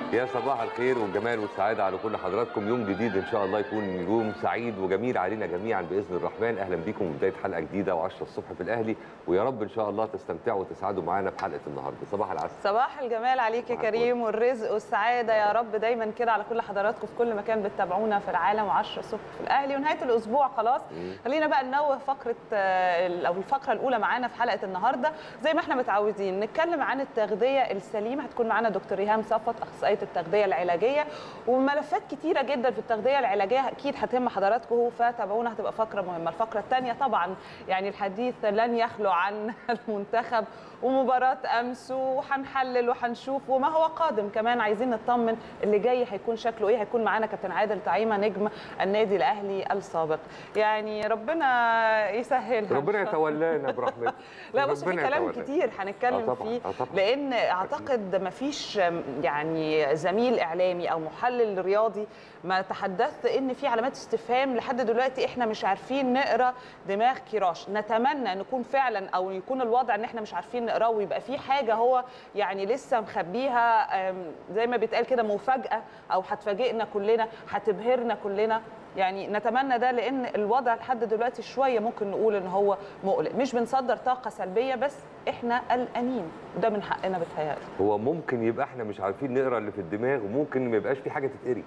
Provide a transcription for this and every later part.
يا صباح الخير والجمال والسعادة على كل حضراتكم يوم جديد إن شاء الله يكون يوم سعيد وجميل علينا جميعا بإذن الرحمن أهلا بيكم في بداية حلقة جديدة و10 الصبح في الأهلي ويا رب إن شاء الله تستمتعوا وتسعدوا معانا في حلقة النهاردة صباح العسل صباح الجمال عليك يا صباح كريم والرزق والسعاده يا رب دايما كده على كل حضراتكم في كل مكان بتتابعونا في العالم و10 الصبح في الاهلي ونهايه الاسبوع خلاص خلينا بقى ننوه فقره آه، او الفقره الاولى معانا في حلقه النهارده زي ما احنا متعودين نتكلم عن التغذيه السليمه هتكون معانا دكتور ريهام صفوت اخصائيه التغذيه العلاجيه وملفات كتيره جدا في التغذيه العلاجيه اكيد هتهم حضراتكم فتابعونا هتبقى فقره مهمه الفقره الثانيه طبعا يعني الحديث لن يخلو عن المنتخب ومباراه امس وهنحلل وهنشوف وما هو قادم كمان عايزين نطمن اللي جاي هيكون شكله ايه هيكون معانا كابتن عادل طعيمه نجم النادي الاهلي السابق يعني ربنا يسهلها ربنا يتولانا برحمته لا بص في ربنا كلام يتولانا. كتير آه هنتكلم طبعاً، فيه آه طبعاً. لان اعتقد ما فيش يعني زميل اعلامي او محلل رياضي ما تحدثت ان في علامات استفهام لحد دلوقتي احنا مش عارفين نقرا دماغ كيراش نتمنى نكون فعلا او يكون الوضع ان احنا مش عارفين نقراه ويبقى في حاجه هو يعني لسه مخبيها أم، زي ما بيتقال كده مفاجاه او هتفاجئنا كلنا هتبهرنا كلنا يعني نتمنى ده لان الوضع لحد دلوقتي شويه ممكن نقول ان هو مقلق مش بنصدر طاقه سلبيه بس احنا قلقانين وده من حقنا بتهيألي هو ممكن يبقى احنا مش عارفين نقرا اللي في الدماغ وممكن ما يبقاش في حاجة تتقري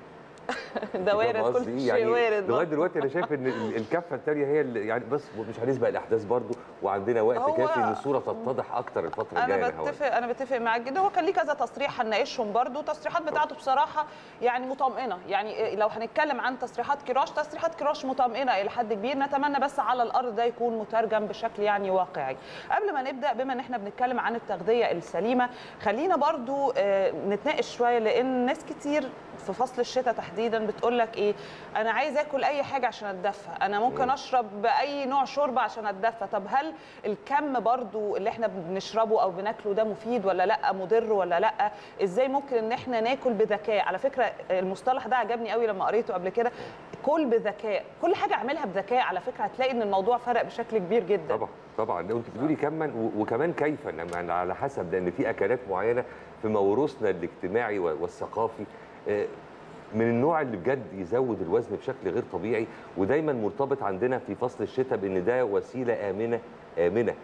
ده وارد فاهم كل قصدي إيه؟ شيء يعني وارد لغايه دلوقتي انا شايف ان ال- الكفه الثانيه هي اللي يعني بس مش هنسبق الاحداث برضو وعندنا وقت هو- كافي ان الصوره تتضح اكتر الفتره الجايه انا يا نهاوند. بتفق انا بتفق معاك جدا هو كان ليه كذا تصريح هنناقشهم برضو التصريحات بتاعته بصراحه يعني مطمئنه يعني لو هنتكلم عن تصريحات كراش تصريحات كراش مطمئنه الى حد كبير نتمنى بس على الارض ده يكون مترجم بشكل يعني واقعي قبل ما نبدا بما ان احنا بنتكلم عن التغذيه السليمه خلينا برضو آه، نتناقش شويه لان ناس كتير في فصل الشتاء تحديدا بتقول لك ايه انا عايز اكل اي حاجه عشان اتدفى انا ممكن اشرب اي نوع شوربه عشان اتدفى طب هل الكم برضو اللي احنا بنشربه او بناكله ده مفيد ولا لا مضر ولا لا ازاي ممكن ان احنا ناكل بذكاء على فكره المصطلح ده عجبني قوي لما قريته قبل كده كل بذكاء كل حاجه اعملها بذكاء على فكره هتلاقي ان الموضوع فرق بشكل كبير جدا طبعا طبعا لو انت بتقولي كما و- وكمان كيفا يعني على حسب لان في اكلات معينه في موروثنا الاجتماعي و- والثقافي آه، من النوع اللي بجد يزود الوزن بشكل غير طبيعي ودايما مرتبط عندنا في فصل الشتاء بان ده وسيله امنه امنه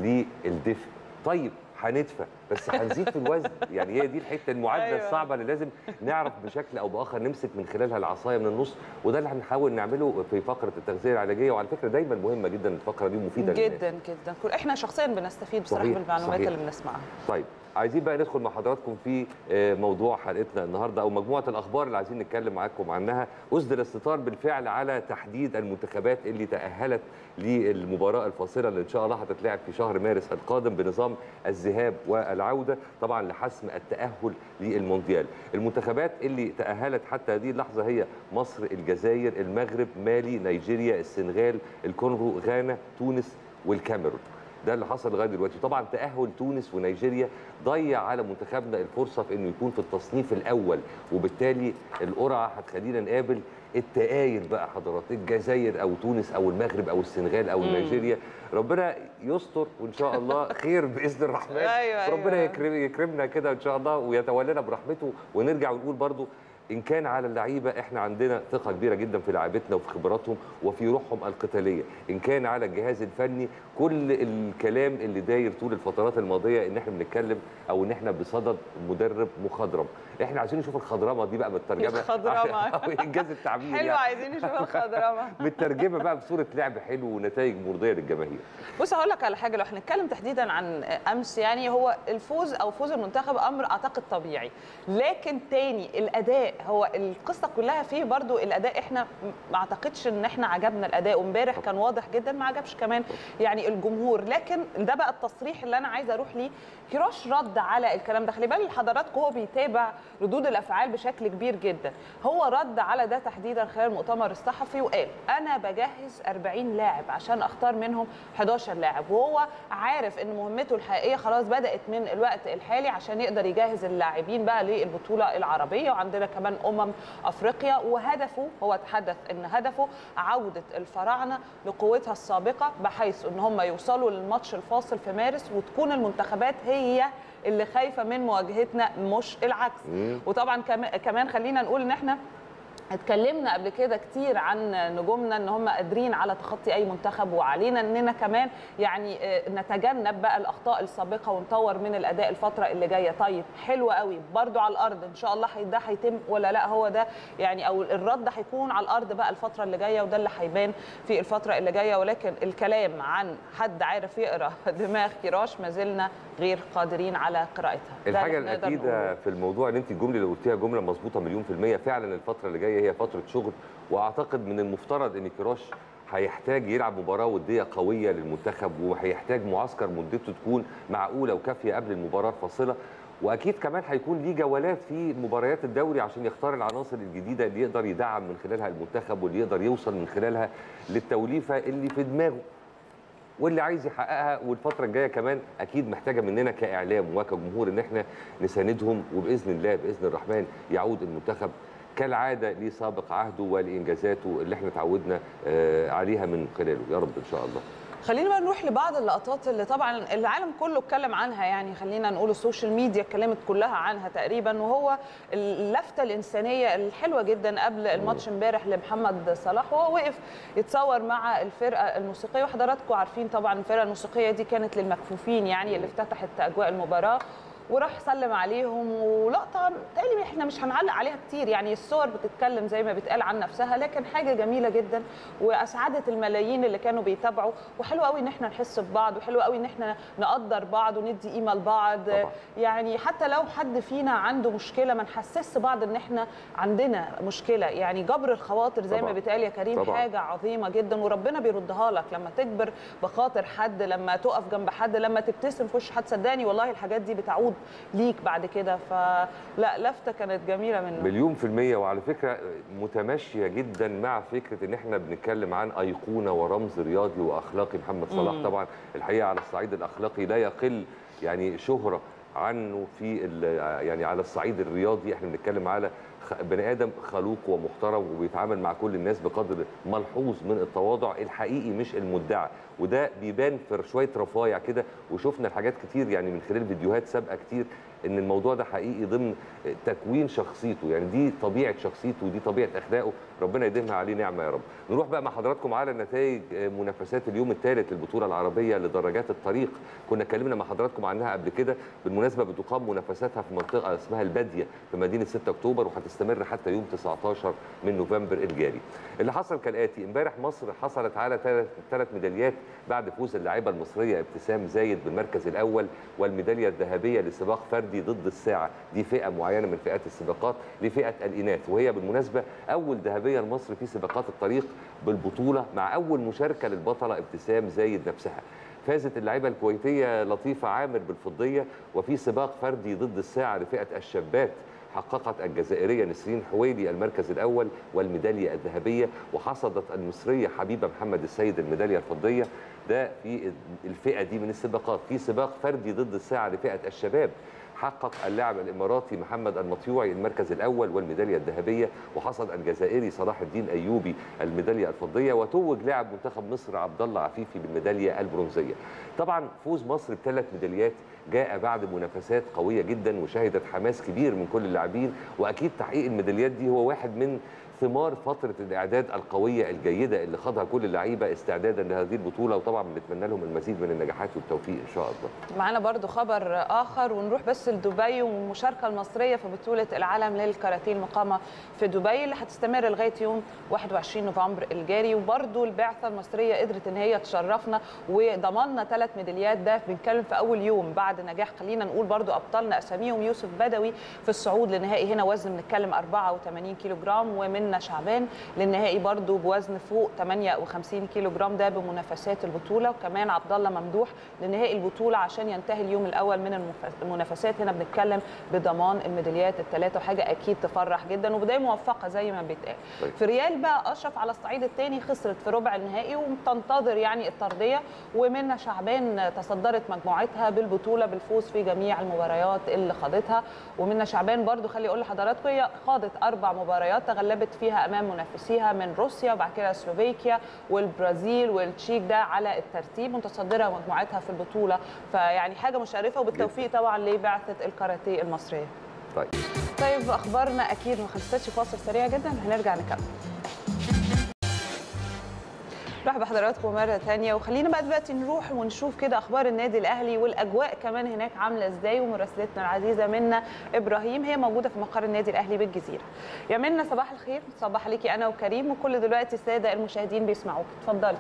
للدفء طيب هندفى بس هنزيد في الوزن يعني هي دي الحته المعادله أيوة. أيوة. الصعبه اللي لازم نعرف بشكل او باخر نمسك من خلالها العصايه من النص وده اللي هنحاول نعمله في فقره التغذيه العلاجيه وعلى فكره دايما مهمه جدا الفقره دي مفيده للناس. جدا جدا كل احنا شخصيا بنستفيد بصراحه صحيح، بالمعلومات صحيح. اللي بنسمعها طيب عايزين بقى ندخل مع حضراتكم في آه، موضوع حلقتنا النهارده او مجموعه الاخبار اللي عايزين نتكلم معاكم عنها اسدل الستار بالفعل على تحديد المنتخبات اللي تاهلت للمباراه الفاصله اللي ان شاء الله هتتلعب في شهر مارس القادم بنظام الذهاب والعوده طبعا لحسم التاهل للمونديال المنتخبات اللي تاهلت حتى هذه اللحظه هي مصر الجزائر المغرب مالي نيجيريا السنغال الكونغو غانا تونس والكاميرون ده اللي حصل لغايه دلوقتي طبعا تاهل تونس ونيجيريا ضيع على منتخبنا الفرصه في انه يكون في التصنيف الاول وبالتالي القرعه هتخلينا نقابل التآين بقى حضرات الجزائر او تونس او المغرب او السنغال او مم. نيجيريا ربنا يستر وان شاء الله خير باذن الرحمن أيوة، ربنا أيوة. يكرم يكرمنا كده ان شاء الله ويتولانا برحمته ونرجع ونقول برضو ان كان على اللعيبه احنا عندنا ثقه كبيره جدا في لعيبتنا وفي خبراتهم وفي روحهم القتاليه ان كان على الجهاز الفني كل الكلام اللي داير طول الفترات الماضيه ان احنا بنتكلم او ان احنا بصدد مدرب مخضرم احنا عايزين نشوف الخضرمه دي بقى مترجمه الخضرمة. او انجاز التعبير حلو يعني. عايزين نشوف الخضرمه مترجمه بقى بصوره لعب حلو ونتائج مرضيه للجماهير بص هقول لك على حاجه لو هنتكلم تحديدا عن امس يعني هو الفوز او فوز المنتخب امر اعتقد طبيعي لكن تاني الاداء هو القصه كلها فيه برضو الاداء احنا ما اعتقدش ان احنا عجبنا الاداء وامبارح كان واضح جدا ما عجبش كمان يعني الجمهور لكن ده بقى التصريح اللي انا عايزه اروح ليه كيروش رد على الكلام ده خلي بالك حضراتكم هو بيتابع ردود الافعال بشكل كبير جدا هو رد على ده تحديدا خلال المؤتمر الصحفي وقال انا بجهز 40 لاعب عشان اختار منهم 11 لاعب وهو عارف ان مهمته الحقيقيه خلاص بدات من الوقت الحالي عشان يقدر يجهز اللاعبين بقى للبطوله العربيه وعندنا كمان امم افريقيا وهدفه هو تحدث ان هدفه عوده الفراعنه لقوتها السابقه بحيث ان هم يوصلوا للماتش الفاصل في مارس وتكون المنتخبات هي اللي خايفه من مواجهتنا مش العكس مم. وطبعا كم- كمان خلينا نقول ان احنا اتكلمنا قبل كده كتير عن نجومنا ان هم قادرين على تخطي اي منتخب وعلينا اننا كمان يعني آه، نتجنب بقى الاخطاء السابقه ونطور من الاداء الفتره اللي جايه طيب حلو قوي برضو على الارض ان شاء الله هي- ده هيتم ولا لا هو ده يعني او الرد هيكون على الارض بقى الفتره اللي جايه وده اللي هيبان في الفتره اللي جايه ولكن الكلام عن حد عارف يقرا دماغ كيراش ما زلنا غير قادرين على قراءتها ده اللي الحاجه إحنا نقدر نقوله. الاكيده في الموضوع ان انت الجمله اللي قلتيها جمله مظبوطه مليون في الميه فعلا الفتره اللي جايه هي فتره شغل واعتقد من المفترض ان كراش هيحتاج يلعب مباراه وديه قويه للمنتخب وهيحتاج معسكر مدته تكون معقوله وكافيه قبل المباراه الفاصله واكيد كمان هيكون ليه جولات في مباريات الدوري عشان يختار العناصر الجديده اللي يقدر يدعم من خلالها المنتخب واللي يقدر يوصل من خلالها للتوليفه اللي في دماغه واللي عايز يحققها والفتره الجايه كمان اكيد محتاجه مننا كاعلام وكجمهور ان احنا نساندهم وباذن الله باذن الرحمن يعود المنتخب كالعاده لسابق عهده ولانجازاته اللي احنا تعودنا آه، عليها من خلاله يا رب ان شاء الله خلينا بقى نروح لبعض اللقطات اللي طبعا العالم كله اتكلم عنها يعني خلينا نقول السوشيال ميديا اتكلمت كلها عنها تقريبا وهو اللفته الانسانيه الحلوه جدا قبل الماتش امبارح لمحمد صلاح وهو وقف يتصور مع الفرقه الموسيقيه وحضراتكم عارفين طبعا الفرقه الموسيقيه دي كانت للمكفوفين يعني اللي افتتحت اجواء المباراه وراح سلم عليهم ولقطه تقريبا احنا مش هنعلق عليها كتير يعني الصور بتتكلم زي ما بتقال عن نفسها لكن حاجه جميله جدا واسعدت الملايين اللي كانوا بيتابعوا وحلو قوي ان احنا نحس ببعض وحلو قوي ان احنا نقدر بعض وندي قيمه لبعض طبعا. يعني حتى لو حد فينا عنده مشكله ما نحسسش بعض ان احنا عندنا مشكله يعني جبر الخواطر زي ما طبعا. بيتقال يا كريم طبعا. حاجه عظيمه جدا وربنا بيردها لك لما تجبر بخاطر حد لما تقف جنب حد لما تبتسم في وش حد صدقني والله الحاجات دي بتعود ليك بعد كده فلا لفته كانت جميله منه مليون في المية وعلى فكرة متماشية جدا مع فكرة ان احنا بنتكلم عن ايقونة ورمز رياضي واخلاقي محمد صلاح مم. طبعا الحقيقة على الصعيد الاخلاقي لا يقل يعني شهرة عنه في ال- يعني على الصعيد الرياضي احنا بنتكلم على خ- بني ادم خلوق ومحترم وبيتعامل مع كل الناس بقدر ملحوظ من التواضع الحقيقي مش المدعى وده بيبان في شويه رفايع كده وشفنا الحاجات كتير يعني من خلال فيديوهات سابقه كتير ان الموضوع ده حقيقي ضمن تكوين شخصيته يعني دي طبيعه شخصيته ودي طبيعه اخلاقه ربنا يديمها عليه نعمه يا رب نروح بقى مع حضراتكم على نتائج منافسات اليوم الثالث للبطوله العربيه لدرجات الطريق كنا اتكلمنا مع حضراتكم عنها قبل كده بالمناسبه بتقام منافساتها في منطقه اسمها الباديه في مدينه 6 اكتوبر وهتستمر حتى يوم 19 من نوفمبر الجاري اللي حصل كالاتي امبارح مصر حصلت على ثلاث ميداليات بعد فوز اللاعبه المصريه ابتسام زايد بالمركز الاول والميداليه الذهبيه لسباق فردي ضد الساعه دي فئه معينه من فئات السباقات لفئه الاناث وهي بالمناسبه اول ذهبيه لمصر في سباقات الطريق بالبطوله مع اول مشاركه للبطله ابتسام زايد نفسها فازت اللاعبه الكويتيه لطيفه عامر بالفضيه وفي سباق فردي ضد الساعه لفئه الشابات حققت الجزائريه نسرين حويلي المركز الاول والميداليه الذهبيه وحصدت المصريه حبيبه محمد السيد الميداليه الفضيه ده في الفئه دي من السباقات في سباق فردي ضد الساعه لفئه الشباب حقق اللاعب الاماراتي محمد المطيوعي المركز الاول والميداليه الذهبيه وحصد الجزائري صلاح الدين ايوبي الميداليه الفضيه وتوج لاعب منتخب مصر عبد الله عفيفي بالميداليه البرونزيه. طبعا فوز مصر بثلاث ميداليات جاء بعد منافسات قويه جدا وشهدت حماس كبير من كل اللاعبين واكيد تحقيق الميداليات دي هو واحد من ثمار فتره الاعداد القويه الجيده اللي خاضها كل اللعيبه استعدادا لهذه البطوله وطبعا بنتمنى لهم المزيد من النجاحات والتوفيق ان شاء الله. معانا برضو خبر اخر ونروح بس لدبي والمشاركه المصريه في بطوله العالم للكاراتيه المقامه في دبي اللي هتستمر لغايه يوم 21 نوفمبر الجاري وبرضو البعثه المصريه قدرت ان هي تشرفنا وضمننا ثلاث ميداليات ده بنتكلم في اول يوم بعد نجاح خلينا نقول برضو ابطالنا اساميهم يوسف بدوي في الصعود لنهائي هنا وزن بنتكلم 84 كيلو جرام ومنى شعبان للنهائي برضو بوزن فوق 58 كيلو جرام ده بمنافسات البطوله وكمان عبد الله ممدوح لنهائي البطوله عشان ينتهي اليوم الاول من المف- المنافسات هنا بنتكلم بضمان الميداليات الثلاثه وحاجه اكيد تفرح جدا وبدايه موفقه زي ما بيتقال طيب. في ريال بقى اشرف على الصعيد الثاني خسرت في ربع النهائي وتنتظر يعني الطرديه ومنى شعبان تصدرت مجموعتها بالبطوله بالفوز في جميع المباريات اللي خاضتها ومنى شعبان برضو خلي اقول لحضراتكم هي خاضت اربع مباريات تغلبت فيها امام منافسيها من روسيا وبعد كده سلوفيكيا والبرازيل والتشيك ده على الترتيب متصدره مجموعتها في البطوله فيعني حاجه مشرفه وبالتوفيق طبعا لبعثه الكاراتيه المصريه طيب طيب اخبارنا اكيد ما خلصتش فاصل سريع جدا هنرجع نكمل نرحب بحضراتكم مرة تانية وخلينا بقى دلوقتي نروح ونشوف كده أخبار النادي الأهلي والأجواء كمان هناك عاملة إزاي ومراسلتنا العزيزة منا إبراهيم هي موجودة في مقر النادي الأهلي بالجزيرة. يا منا صباح الخير صباح عليكي أنا وكريم وكل دلوقتي السادة المشاهدين بيسمعوك اتفضلي.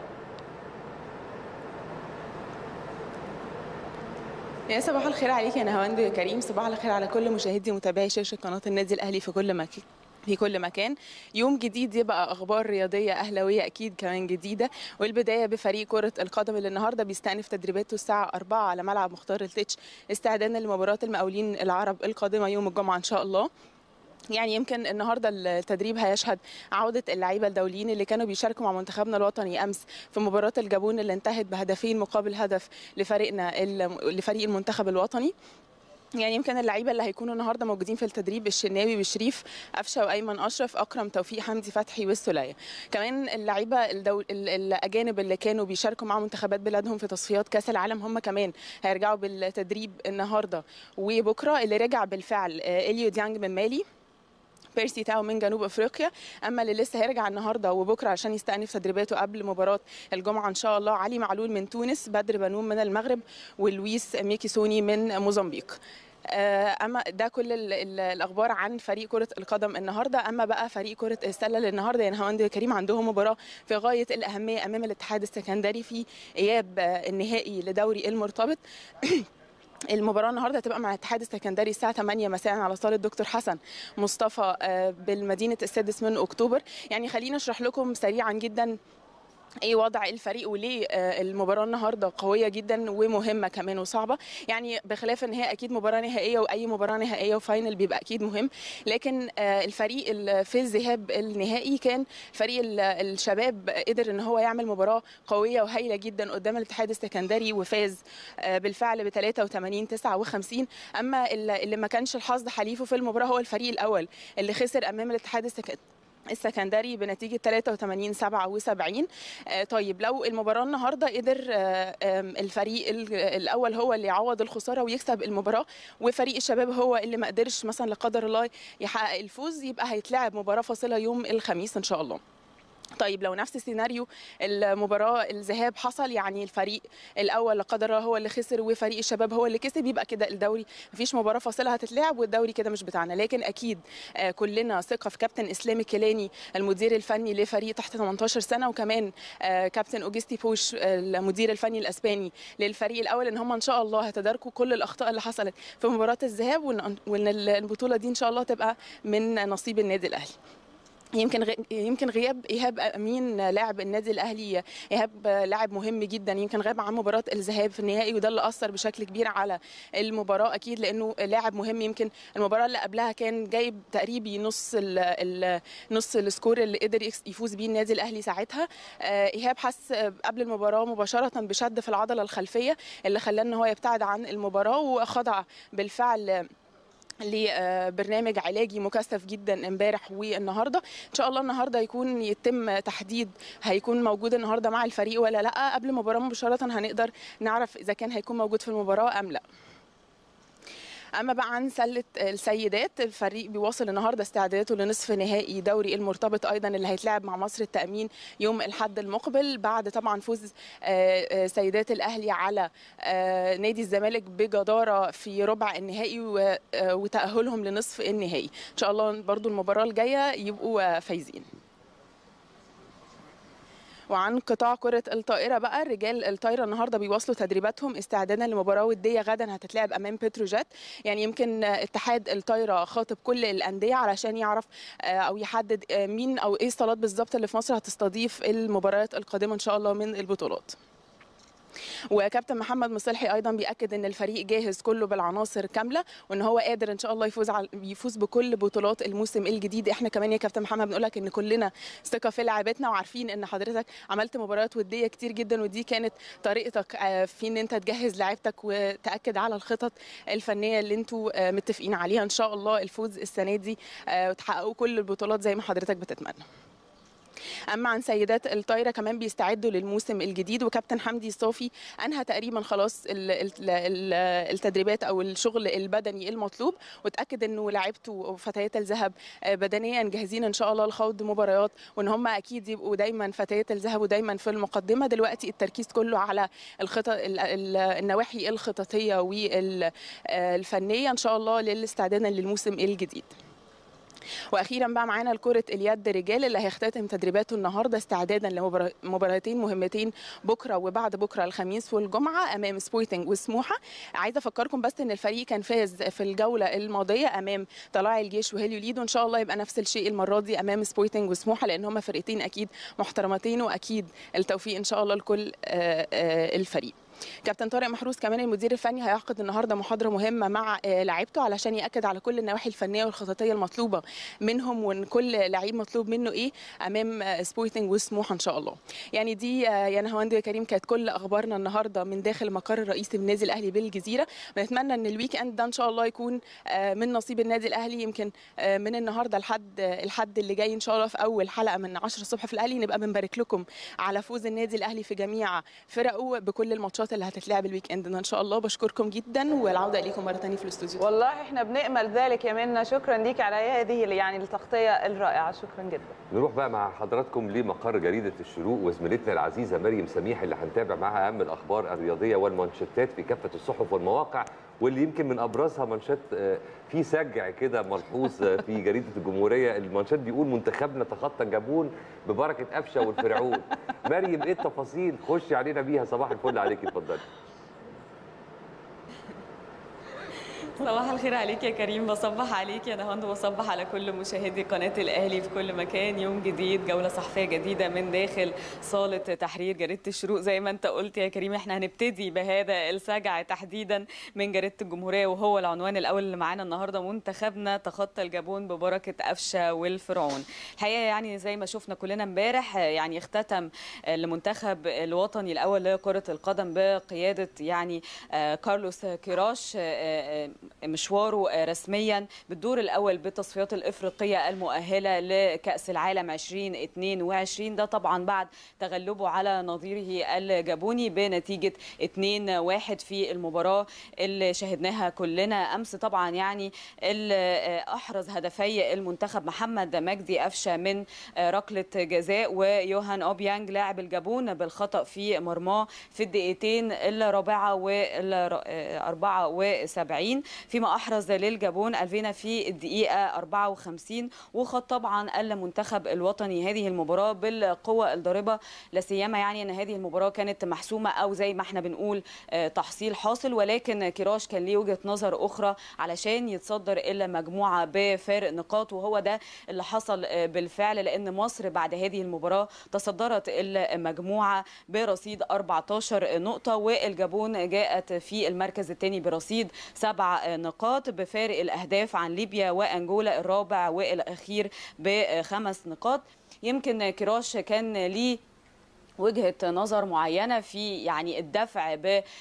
يا صباح الخير عليك يا نهاوند كريم صباح الخير على كل مشاهدي ومتابعي شاشه قناه النادي الاهلي في كل مكان في كل مكان يوم جديد يبقى اخبار رياضيه اهلاويه اكيد كمان جديده والبدايه بفريق كره القدم اللي النهارده بيستأنف تدريباته الساعه 4 على ملعب مختار التتش استعدادا لمباراه المقاولين العرب القادمه يوم الجمعه ان شاء الله يعني يمكن النهارده التدريب هيشهد عوده اللعيبه الدوليين اللي كانوا بيشاركوا مع منتخبنا الوطني امس في مباراه الجابون اللي انتهت بهدفين مقابل هدف لفريقنا لفريق المنتخب الوطني يعني يمكن اللعيبه اللي هيكونوا النهارده موجودين في التدريب الشناوي وشريف قفشه وايمن اشرف اكرم توفيق حمدي فتحي والسوليه كمان اللعيبه الدول... الاجانب اللي كانوا بيشاركوا مع منتخبات بلادهم في تصفيات كاس العالم هم كمان هيرجعوا بالتدريب النهارده وبكره اللي رجع بالفعل اليو ديانج من مالي بيرسي تاو من جنوب افريقيا اما اللي لسه هيرجع النهارده وبكره عشان يستأنف تدريباته قبل مباراه الجمعه ان شاء الله علي معلول من تونس بدر بنون من المغرب ولويس ميكيسوني من موزمبيق اما ده كل ال ال الاخبار عن فريق كره القدم النهارده اما بقى فريق كره السله اللي النهارده يعني هوند كريم عندهم مباراه في غايه الاهميه امام الاتحاد السكندري في اياب النهائي لدوري المرتبط المباراه النهارده هتبقى مع الاتحاد السكندري الساعه 8 مساء على صاله دكتور حسن مصطفى بالمدينه السادس من اكتوبر يعني خلينا اشرح لكم سريعا جدا ايه وضع الفريق وليه المباراه النهارده قويه جدا ومهمه كمان وصعبه يعني بخلاف ان هي اكيد مباراه نهائيه واي مباراه نهائيه وفاينل بيبقى اكيد مهم لكن الفريق في الذهاب النهائي كان فريق الشباب قدر ان هو يعمل مباراه قويه وهايله جدا قدام الاتحاد السكندري وفاز بالفعل ب 83 59 اما اللي ما كانش الحظ حليفه في المباراه هو الفريق الاول اللي خسر امام الاتحاد السكندري السكندري بنتيجه 83 77 طيب لو المباراه النهارده قدر الفريق الاول هو اللي يعوض الخساره ويكسب المباراه وفريق الشباب هو اللي ما قدرش مثلا لا قدر الله يحقق الفوز يبقى هيتلعب مباراه فاصله يوم الخميس ان شاء الله طيب لو نفس السيناريو المباراه الذهاب حصل يعني الفريق الاول لا قدر الله هو اللي خسر وفريق الشباب هو اللي كسب يبقى كده الدوري مفيش مباراه فاصله هتتلعب والدوري كده مش بتاعنا لكن اكيد كلنا ثقه في كابتن اسلام الكيلاني المدير الفني لفريق تحت 18 سنه وكمان كابتن اوجستي بوش المدير الفني الاسباني للفريق الاول ان هم ان شاء الله هيتداركوا كل الاخطاء اللي حصلت في مباراه الذهاب وان البطوله دي ان شاء الله تبقى من نصيب النادي الاهلي يمكن غ... يمكن غياب ايهاب امين لاعب النادي الاهلي ايهاب لاعب مهم جدا يمكن غاب عن مباراه الذهاب في النهائي وده اللي اثر بشكل كبير على المباراه اكيد لانه لاعب مهم يمكن المباراه اللي قبلها كان جايب تقريبي نص ال... ال... نص السكور اللي قدر يفوز بيه النادي الاهلي ساعتها ايهاب حس قبل المباراه مباشره بشد في العضله الخلفيه اللي خلاه ان هو يبتعد عن المباراه وخضع بالفعل لبرنامج علاجي مكثف جدا امبارح والنهارده ان شاء الله النهارده يكون يتم تحديد هيكون موجود النهارده مع الفريق ولا لا قبل المباراه مباشره هنقدر نعرف اذا كان هيكون موجود في المباراه ام لا اما بقى عن سله السيدات الفريق بيواصل النهارده استعداداته لنصف نهائي دوري المرتبط ايضا اللي هيتلعب مع مصر التامين يوم الاحد المقبل بعد طبعا فوز سيدات الاهلي على نادي الزمالك بجداره في ربع النهائي وتاهلهم لنصف النهائي ان شاء الله برضو المباراه الجايه يبقوا فايزين وعن قطاع كرة الطائرة بقى رجال الطايرة النهارده بيواصلوا تدريباتهم استعدادا لمباراة ودية غدا هتتلعب أمام بتروجيت يعني يمكن اتحاد الطايرة خاطب كل الأندية علشان يعرف أو يحدد مين أو إيه الصالات بالظبط اللي في مصر هتستضيف المباريات القادمة إن شاء الله من البطولات. وكابتن محمد مصلحي ايضا بياكد ان الفريق جاهز كله بالعناصر كامله وان هو قادر ان شاء الله يفوز على يفوز بكل بطولات الموسم الجديد احنا كمان يا كابتن محمد بنقول لك ان كلنا ثقه في لاعبتنا وعارفين ان حضرتك عملت مباريات وديه كتير جدا ودي كانت طريقتك آه، في ان انت تجهز لاعيبتك وتاكد على الخطط الفنيه اللي انتوا آه، متفقين عليها ان شاء الله الفوز السنه دي آه، وتحققوا كل البطولات زي ما حضرتك بتتمنى اما عن سيدات الطايره كمان بيستعدوا للموسم الجديد وكابتن حمدي صافي انهى تقريبا خلاص ال- ال- ال- التدريبات او الشغل البدني المطلوب وتاكد انه لاعبته وفتيات الذهب آه، بدنيا جاهزين ان شاء الله لخوض مباريات وان هم اكيد يبقوا دايما فتيات الذهب ودايما في المقدمه دلوقتي التركيز كله على الخطط ال- ال- النواحي الخططيه والفنيه ان شاء الله للاستعداد للموسم الجديد واخيرا بقى معانا كره اليد رجال اللي هيختتم تدريباته النهارده استعدادا لمباراتين مهمتين بكره وبعد بكره الخميس والجمعه امام سبورتنج وسموحه عايزه افكركم بس ان الفريق كان فاز في الجوله الماضيه امام طلائع الجيش وهيليو ليدو ان شاء الله يبقى نفس الشيء المره دي امام سبورتنج وسموحه لان هم فرقتين اكيد محترمتين واكيد التوفيق ان شاء الله لكل آه، آه، الفريق كابتن طارق محروس كمان المدير الفني هيعقد النهارده محاضره مهمه مع آه، لاعيبته علشان ياكد على كل النواحي الفنيه والخططيه المطلوبه منهم وان كل لعيب مطلوب منه ايه امام آه، سبورتنج وسموحه ان شاء الله يعني دي آه، يا نهاوند يا كريم كانت كل اخبارنا النهارده من داخل المقر الرئيسي من النادي الاهلي بالجزيره بنتمنى ان الويك اند ده ان شاء الله يكون آه، من نصيب النادي الاهلي يمكن آه، من النهارده لحد آه، الحد اللي جاي ان شاء الله في اول حلقه من 10 الصبح في الاهلي نبقى بنبارك لكم على فوز النادي الاهلي في جميع فرقه بكل الماتشات اللي هتتلعب الويك اند ده ان شاء الله بشكركم جدا والعوده اليكم مره ثانيه في الاستوديو والله احنا بنأمل ذلك يا منى شكرا ليك على هذه يعني التغطيه الرائعه شكرا جدا نروح بقى مع حضراتكم لمقر جريدة الشروق وزميلتنا العزيزة مريم سميح اللي هنتابع معاها أهم الأخبار الرياضية والمانشيتات في كافة الصحف والمواقع واللي يمكن من أبرزها مانشيت آه، في سجع كده ملحوظ آه، في جريدة الجمهورية المانشيت بيقول منتخبنا تخطى الجابون ببركة قفشة والفرعون مريم إيه التفاصيل خشي علينا بيها صباح الفل عليكي اتفضلي صباح الخير عليك يا كريم بصبح عليك يا نهاند وبصبح على كل مشاهدي قناة الأهلي في كل مكان يوم جديد جولة صحفية جديدة من داخل صالة تحرير جريدة الشروق زي ما أنت قلت يا كريم احنا هنبتدي بهذا السجع تحديدا من جريدة الجمهورية وهو العنوان الأول اللي معانا النهاردة منتخبنا تخطى الجابون ببركة قفشة والفرعون الحقيقة يعني زي ما شفنا كلنا امبارح يعني اختتم المنتخب الوطني الأول لكرة القدم بقيادة يعني آه، كارلوس كيراش آه، آه، مشواره آه، رسميا بالدور الاول بالتصفيات الافريقيه المؤهله لكاس العالم 2022 ده طبعا بعد تغلبه على نظيره الجابوني بنتيجه 2-1 في المباراه اللي شاهدناها كلنا امس طبعا يعني اللي آه، احرز هدفي المنتخب محمد مجدي قفشه من آه، ركله جزاء ويوهان اوبيانج لاعب الجابون بالخطا في مرماه في الدقيقتين الرابعه والاربعه وسبعين فيما احرز للجابون الفينا في الدقيقه 54 وخد طبعا المنتخب الوطني هذه المباراه بالقوه الضاربه لا سيما يعني ان هذه المباراه كانت محسومه او زي ما احنا بنقول آه، تحصيل حاصل ولكن كيراش كان ليه وجهه نظر اخرى علشان يتصدر المجموعه بفارق نقاط وهو ده اللي حصل آه، بالفعل لان مصر بعد هذه المباراه تصدرت المجموعه برصيد 14 نقطه والجابون جاءت في المركز الثاني برصيد سبع نقاط بفارق الاهداف عن ليبيا وانجولا الرابع والاخير بخمس نقاط يمكن كراش كان ليه وجهه نظر معينه في يعني الدفع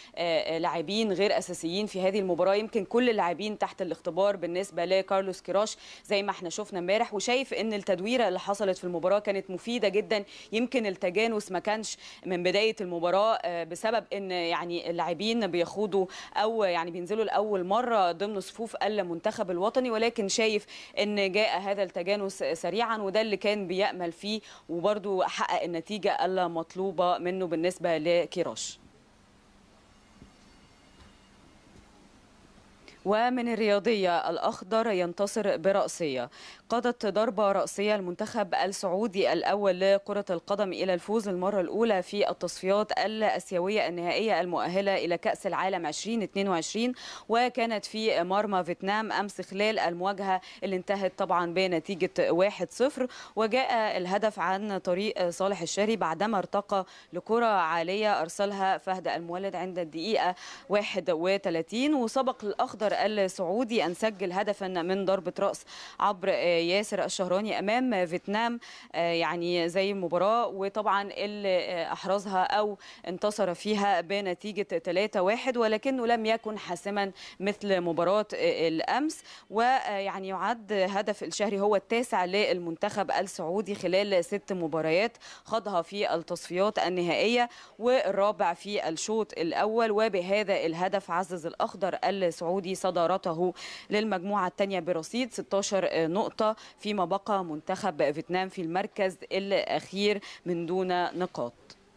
بلاعبين غير اساسيين في هذه المباراه يمكن كل اللاعبين تحت الاختبار بالنسبه لكارلوس كيراش زي ما احنا شفنا امبارح وشايف ان التدويره اللي حصلت في المباراه كانت مفيده جدا يمكن التجانس ما كانش من بدايه المباراه آه، بسبب ان يعني اللاعبين بيخوضوا او يعني بينزلوا لاول مره ضمن صفوف المنتخب الوطني ولكن شايف ان جاء هذا التجانس سريعا وده اللي كان بيامل فيه وبرده حقق النتيجه المطلوبه منه بالنسبه لكيروش ومن الرياضية الأخضر ينتصر برأسية قادت ضربة رأسية المنتخب السعودي الأول لكرة القدم إلى الفوز للمرة الأولى في التصفيات الأسيوية النهائية المؤهلة إلى كأس العالم 2022 وكانت في مرمى فيتنام أمس خلال المواجهة اللي انتهت طبعا بنتيجة 1-0 وجاء الهدف عن طريق صالح الشهري بعدما ارتقى لكرة عالية أرسلها فهد المولد عند الدقيقة 31 وسبق الأخضر السعودي أن سجل هدفا من ضربة رأس عبر ياسر الشهراني أمام فيتنام يعني زي المباراة وطبعا اللي أحرزها أو انتصر فيها بنتيجة 3-1 ولكنه لم يكن حاسما مثل مباراة الأمس ويعني يعد هدف الشهري هو التاسع للمنتخب السعودي خلال ست مباريات خاضها في التصفيات النهائية والرابع في الشوط الأول وبهذا الهدف عزز الأخضر السعودي صدارته للمجموعة الثانية برصيد 16 نقطة فيما بقى منتخب فيتنام في المركز الأخير من دون نقاط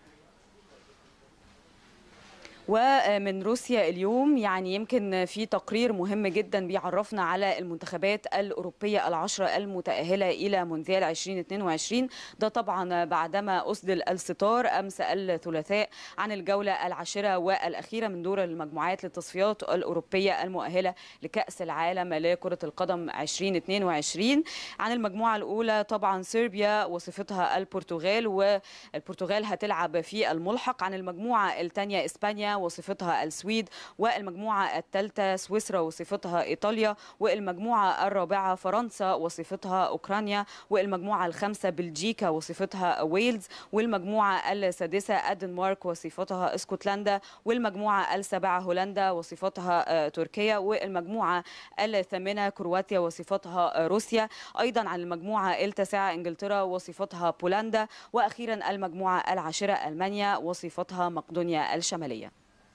ومن روسيا اليوم يعني يمكن في تقرير مهم جدا بيعرفنا على المنتخبات الأوروبية العشرة المتأهلة إلى مونديال 2022 ده طبعا بعدما أسدل الستار أمس الثلاثاء عن الجولة العاشرة والأخيرة من دور المجموعات للتصفيات الأوروبية المؤهلة لكأس العالم لكرة القدم 2022 عن المجموعة الأولى طبعا صربيا وصفتها البرتغال والبرتغال هتلعب في الملحق عن المجموعة الثانية إسبانيا وصفتها السويد والمجموعة الثالثة سويسرا وصفتها إيطاليا والمجموعة الرابعة فرنسا وصفتها أوكرانيا والمجموعة الخامسة بلجيكا وصفتها ويلز والمجموعة السادسة الدنمارك وصفتها اسكتلندا والمجموعة السابعة هولندا وصفتها تركيا والمجموعة الثامنة كرواتيا وصفتها روسيا أيضا عن المجموعة التاسعة إنجلترا وصفتها بولندا وأخيرا المجموعة العاشرة ألمانيا وصفتها مقدونيا الشمالية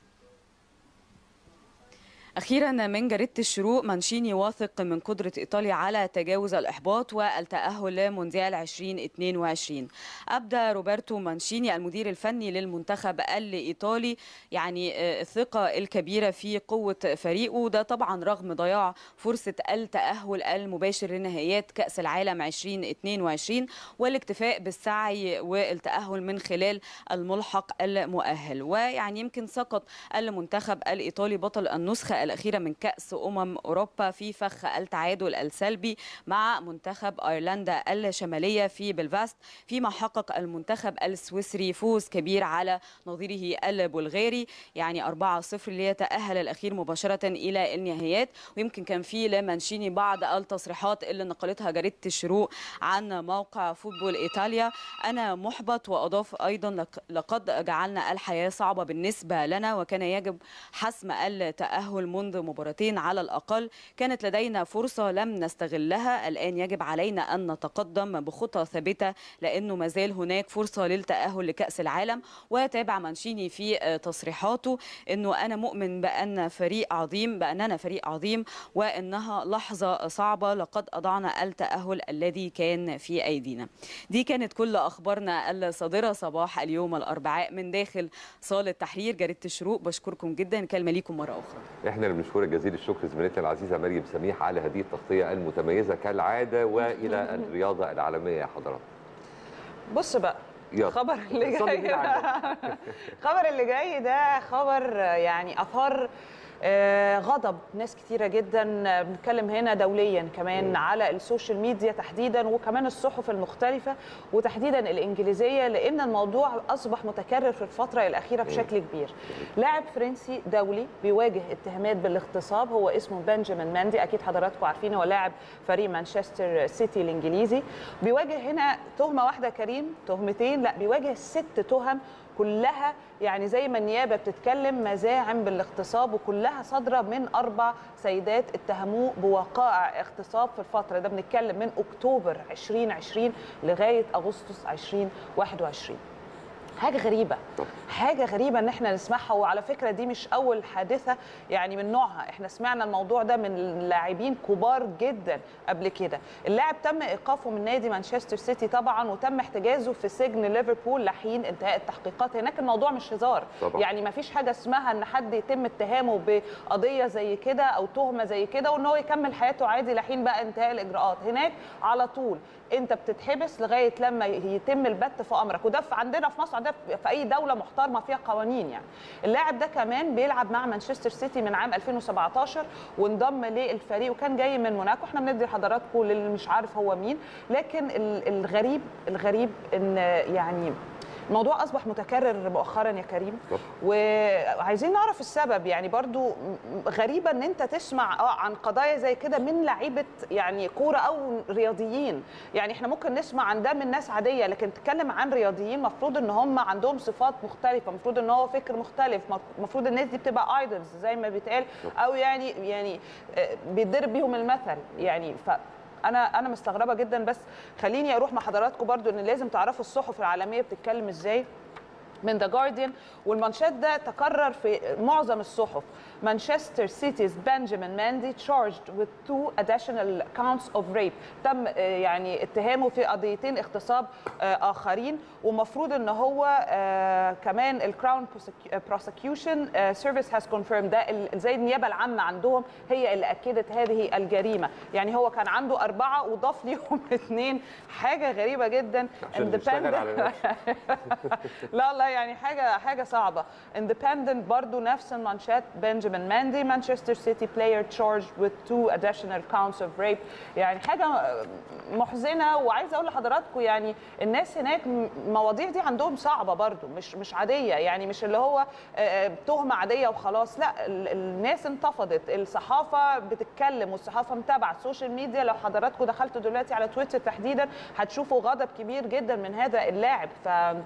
أخيرا من جريدة الشروق مانشيني واثق من قدرة إيطاليا على تجاوز الإحباط والتأهل لمونديال 2022 أبدى روبرتو مانشيني المدير الفني للمنتخب الإيطالي يعني الثقة الكبيرة في قوة فريقه ده طبعا رغم ضياع فرصة التأهل المباشر لنهائيات كأس العالم 2022 والاكتفاء بالسعي والتأهل من خلال الملحق المؤهل ويعني يمكن سقط المنتخب الإيطالي بطل النسخة الأخيرة من كأس أمم أوروبا في فخ التعادل السلبي مع منتخب أيرلندا الشمالية في بلفاست فيما حقق المنتخب السويسري فوز كبير على نظيره البلغاري يعني 4-0 ليتأهل الأخير مباشرة إلى النهايات ويمكن كان في لمانشيني بعض التصريحات اللي نقلتها جريدة الشروق عن موقع فوتبول إيطاليا أنا محبط وأضاف أيضا لقد جعلنا الحياة صعبة بالنسبة لنا وكان يجب حسم التأهل منذ مباراتين على الأقل كانت لدينا فرصة لم نستغلها الآن يجب علينا أن نتقدم بخطى ثابتة لأنه ما زال هناك فرصة للتأهل لكأس العالم وتابع مانشيني في تصريحاته أنه أنا مؤمن بأن فريق عظيم بأننا فريق عظيم وأنها لحظة صعبة لقد أضعنا التأهل الذي كان في أيدينا دي كانت كل أخبارنا الصادرة صباح اليوم الأربعاء من داخل صالة تحرير جريدة الشروق بشكركم جدا كلمة ليكم مرة أخرى احنا اللي بنشكرك جزيل الشكر زميلتنا العزيزه مريم سميح على هذه التغطيه المتميزه كالعاده والى الرياضه العالميه يا حضرات بص بقى يلا. الخبر اللي صلي جاي بينا على ده الخبر اللي جاي ده خبر يعني اثار آه، غضب ناس كتيره جدا آه، بنتكلم هنا دوليا كمان على السوشيال ميديا تحديدا وكمان الصحف المختلفه وتحديدا الانجليزيه لان الموضوع اصبح متكرر في الفتره الاخيره بشكل كبير لاعب فرنسي دولي بيواجه اتهامات بالاغتصاب هو اسمه بنجامين ماندي اكيد حضراتكم عارفين هو لاعب فريق مانشستر سيتي الانجليزي بيواجه هنا تهمه واحده كريم تهمتين لا بيواجه ست تهم كلها يعني زي ما النيابه بتتكلم مزاعم بالاغتصاب وكلها صادره من اربع سيدات اتهموه بوقائع اغتصاب في الفتره ده بنتكلم من اكتوبر 2020 لغايه اغسطس 2021 حاجه غريبه طب. حاجه غريبه ان احنا نسمعها وعلى فكره دي مش اول حادثه يعني من نوعها احنا سمعنا الموضوع ده من لاعبين كبار جدا قبل كده اللاعب تم ايقافه من نادي مانشستر سيتي طبعا وتم احتجازه في سجن ليفربول لحين انتهاء التحقيقات هناك الموضوع مش هزار طبعا. يعني ما فيش حاجه اسمها ان حد يتم اتهامه بقضيه زي كده او تهمه زي كده وان هو يكمل حياته عادي لحين بقى انتهاء الاجراءات هناك على طول انت بتتحبس لغايه لما يتم البت في امرك وده في عندنا في مصر عندنا في اي دوله محترمه فيها قوانين يعني اللاعب ده كمان بيلعب مع مانشستر سيتي من عام 2017 وانضم للفريق وكان جاي من موناكو احنا بندي لحضراتكم للي مش عارف هو مين لكن ال- الغريب الغريب ان يعني الموضوع اصبح متكرر مؤخرا يا كريم طب. وعايزين نعرف السبب يعني برضو م- غريبه ان انت تسمع اه عن قضايا زي كده من لعيبه يعني كوره او رياضيين يعني احنا ممكن نسمع عن ده من ناس عاديه لكن تتكلم عن رياضيين المفروض ان هم عندهم صفات مختلفه المفروض ان هو فكر مختلف المفروض الناس دي بتبقى ايدلز زي ما بيتقال او يعني يعني آه، بيتضرب بيهم المثل يعني ف انا انا مستغربه جدا بس خليني اروح مع حضراتكم برضو ان لازم تعرفوا الصحف العالميه بتتكلم ازاي من ذا جارديان والمانشات ده تكرر في معظم الصحف مانشستر سيتيز بنجامين ماندي تشارجد with two additional counts of rape تم آه، يعني اتهامه في قضيتين اغتصاب آه، اخرين ومفروض ان هو آه، كمان الكراون بروسكيوشن سيرفيس هاز كونفيرم ده ال- زي النيابه العامه عندهم هي اللي اكدت هذه الجريمه يعني هو كان عنده اربعه وضاف ليهم اثنين حاجه غريبه جدا عشان نشتغل على نفسه. لا لا يعني حاجه حاجه صعبه اندبندنت برضو نفس المانشات بنجامين ماندي مانشستر سيتي بلاير تشارج with two additional counts of rape يعني حاجه محزنه وعايزه اقول لحضراتكم يعني الناس هناك م- المواضيع دي عندهم صعبه برضو مش مش عاديه يعني مش اللي هو آه، آه، تهمه عاديه وخلاص لا ال- الناس انتفضت الصحافه بتتكلم والصحافه متابعه السوشيال ميديا لو حضراتكم دخلتوا دلوقتي على تويتر تحديدا هتشوفوا غضب كبير جدا من هذا اللاعب ف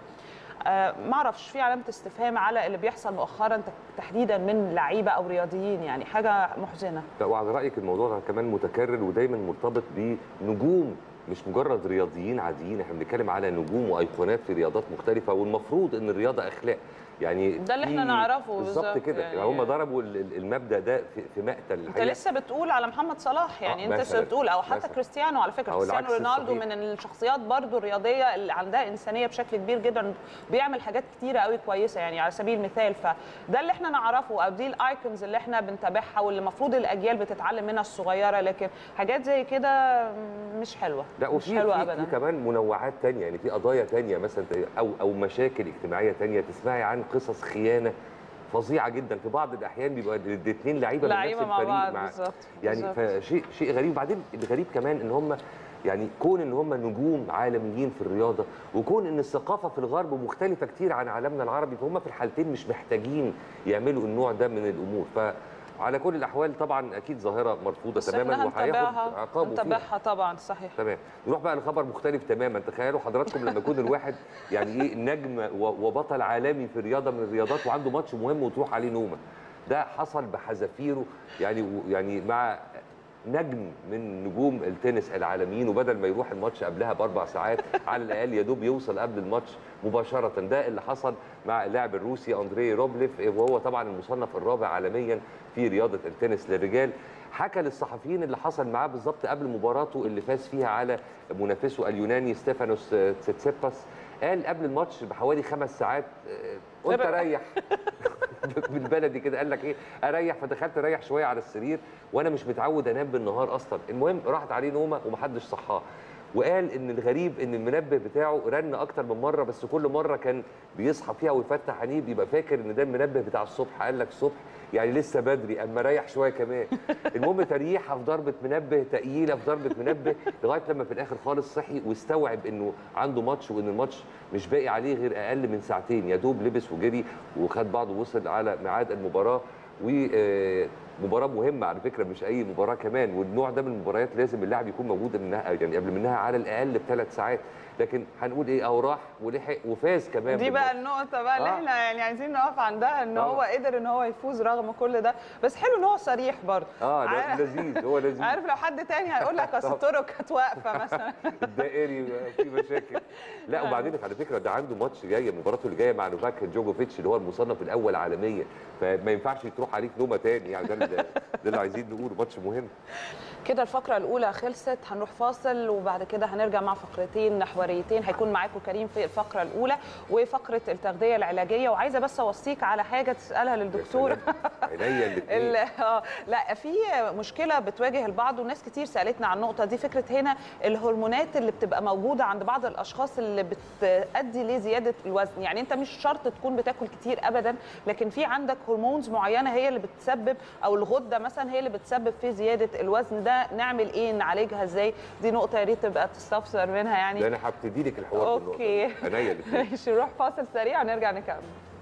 آه، ما اعرفش في علامه استفهام على اللي بيحصل مؤخرا تك- تحديدا من لعيبه او رياضيين يعني حاجه محزنه لا وعلى رايك الموضوع ده كمان متكرر ودايما مرتبط بنجوم مش مجرد رياضيين عاديين احنا بنتكلم على نجوم وايقونات في رياضات مختلفه والمفروض ان الرياضه اخلاق يعني ده اللي في- احنا نعرفه بالظبط بالظبط كده يعني. يعني هم ضربوا ال- ال- المبدا ده في, في مقتل انت الحقيقة. لسه بتقول على محمد صلاح يعني آه، انت لسه مثلاً. بتقول او حتى مثلاً. كريستيانو على فكره أو كريستيانو العكس رونالدو الصحيح. من الشخصيات برضو الرياضيه اللي عندها انسانيه بشكل كبير جدا بيعمل حاجات كتيره قوي كويسه يعني على سبيل المثال فده اللي احنا نعرفه او دي الايكونز اللي احنا بنتابعها واللي المفروض الاجيال بتتعلم منها الصغيره لكن حاجات زي كده مش حلوه لا مش وفي حلوه في, ابدا في كمان منوعات تانية يعني في قضايا تانية مثلا او او مشاكل اجتماعيه تانية تسمعي عن قصص خيانه فظيعه جدا في بعض الاحيان بيبقى الاثنين لعيبه من نفس لعيبه مع الفريق بعض بالظبط يعني بالظبط. فشيء شيء غريب وبعدين الغريب كمان ان هم يعني كون ان هم نجوم عالميين في الرياضه وكون ان الثقافه في الغرب مختلفه كتير عن عالمنا العربي فهم في الحالتين مش محتاجين يعملوا النوع ده من الامور فعلى كل الاحوال طبعا اكيد ظاهره مرفوضه بس تماما احنا وهياخد هنتابعها عقابه فيها هنتابعها طبعا صحيح تمام نروح بقى لخبر مختلف تماما تخيلوا حضراتكم لما يكون الواحد يعني ايه نجم و- وبطل عالمي في رياضه من الرياضات وعنده ماتش مهم وتروح عليه نومه ده حصل بحذافيره يعني يعني مع نجم من نجوم التنس العالميين وبدل ما يروح الماتش قبلها باربع ساعات على الاقل يا دوب يوصل قبل الماتش مباشره ده اللي حصل مع اللاعب الروسي اندري روبليف وهو طبعا المصنف الرابع عالميا في رياضه التنس للرجال حكى للصحفيين اللي حصل معاه بالظبط قبل مباراته اللي فاز فيها على منافسه اليوناني ستيفانوس تسيتسيباس قال قبل الماتش بحوالي خمس ساعات آه، قلت ربع. اريح بالبلدي كده قال لك ايه اريح فدخلت اريح شويه على السرير وانا مش متعود انام بالنهار اصلا المهم راحت عليه نومه ومحدش صحاه وقال ان الغريب ان المنبه بتاعه رن اكتر من مره بس كل مره كان بيصحى فيها ويفتح عينيه بيبقى فاكر ان ده المنبه بتاع الصبح قال لك الصبح يعني لسه بدري اما ريح شويه كمان المهم تريحها في ضربه منبه تقيله في ضربه منبه لغايه لما في الاخر خالص صحي واستوعب انه عنده ماتش وان الماتش مش باقي عليه غير اقل من ساعتين يا دوب لبس وجري وخد بعضه وصل على ميعاد المباراه و آه، مباراه مهمه على فكره مش اي مباراه كمان والنوع ده من المباريات لازم اللاعب يكون موجود منها يعني قبل منها على الاقل بثلاث ساعات لكن هنقول ايه اهو راح ولحق وفاز كمان دي بقى بالماتش. النقطة بقى اللي آه. احنا يعني عايزين نقف عندها ان طبعا. هو قدر ان هو يفوز رغم كل ده بس حلو ان هو صريح برضه اه ده عارف- لذيذ هو لذيذ عارف لو حد تاني هيقول لك اصل طبعا. الطرق كانت واقفة مثلا الدائري في مشاكل لا وبعدين على فكره ده عنده ماتش جاي مباراته اللي جايه مع نوفاك جوجوفيتش اللي هو المصنف الاول عالميا فما ينفعش تروح عليك نومه تاني يعني ده اللي- ده اللي عايزين نقوله ماتش مهم كده الفقرة الأولى خلصت هنروح فاصل وبعد كده هنرجع مع فقرتين محوريتين هيكون معاكم كريم في الفقرة الأولى وفقرة التغذية العلاجية وعايزة بس أوصيك على حاجة تسألها للدكتور يا سلام. عينيا ال- الاثنين اه لا في مشكله بتواجه البعض وناس كتير سالتنا عن النقطه دي فكره هنا الهرمونات اللي بتبقى موجوده عند بعض الاشخاص اللي بتؤدي لزياده الوزن يعني انت مش شرط تكون بتاكل كتير ابدا لكن في عندك هرمونز معينه هي اللي بتسبب او الغده مثلا هي اللي بتسبب في زياده الوزن ده نعمل ايه نعالجها ازاي دي نقطه يا ريت تبقى تستفسر منها ده يعني انا هبتدي لك الحوار بالنقطة اوكي دي. عينيا الاثنين ماشي نروح فاصل سريع ونرجع نكمل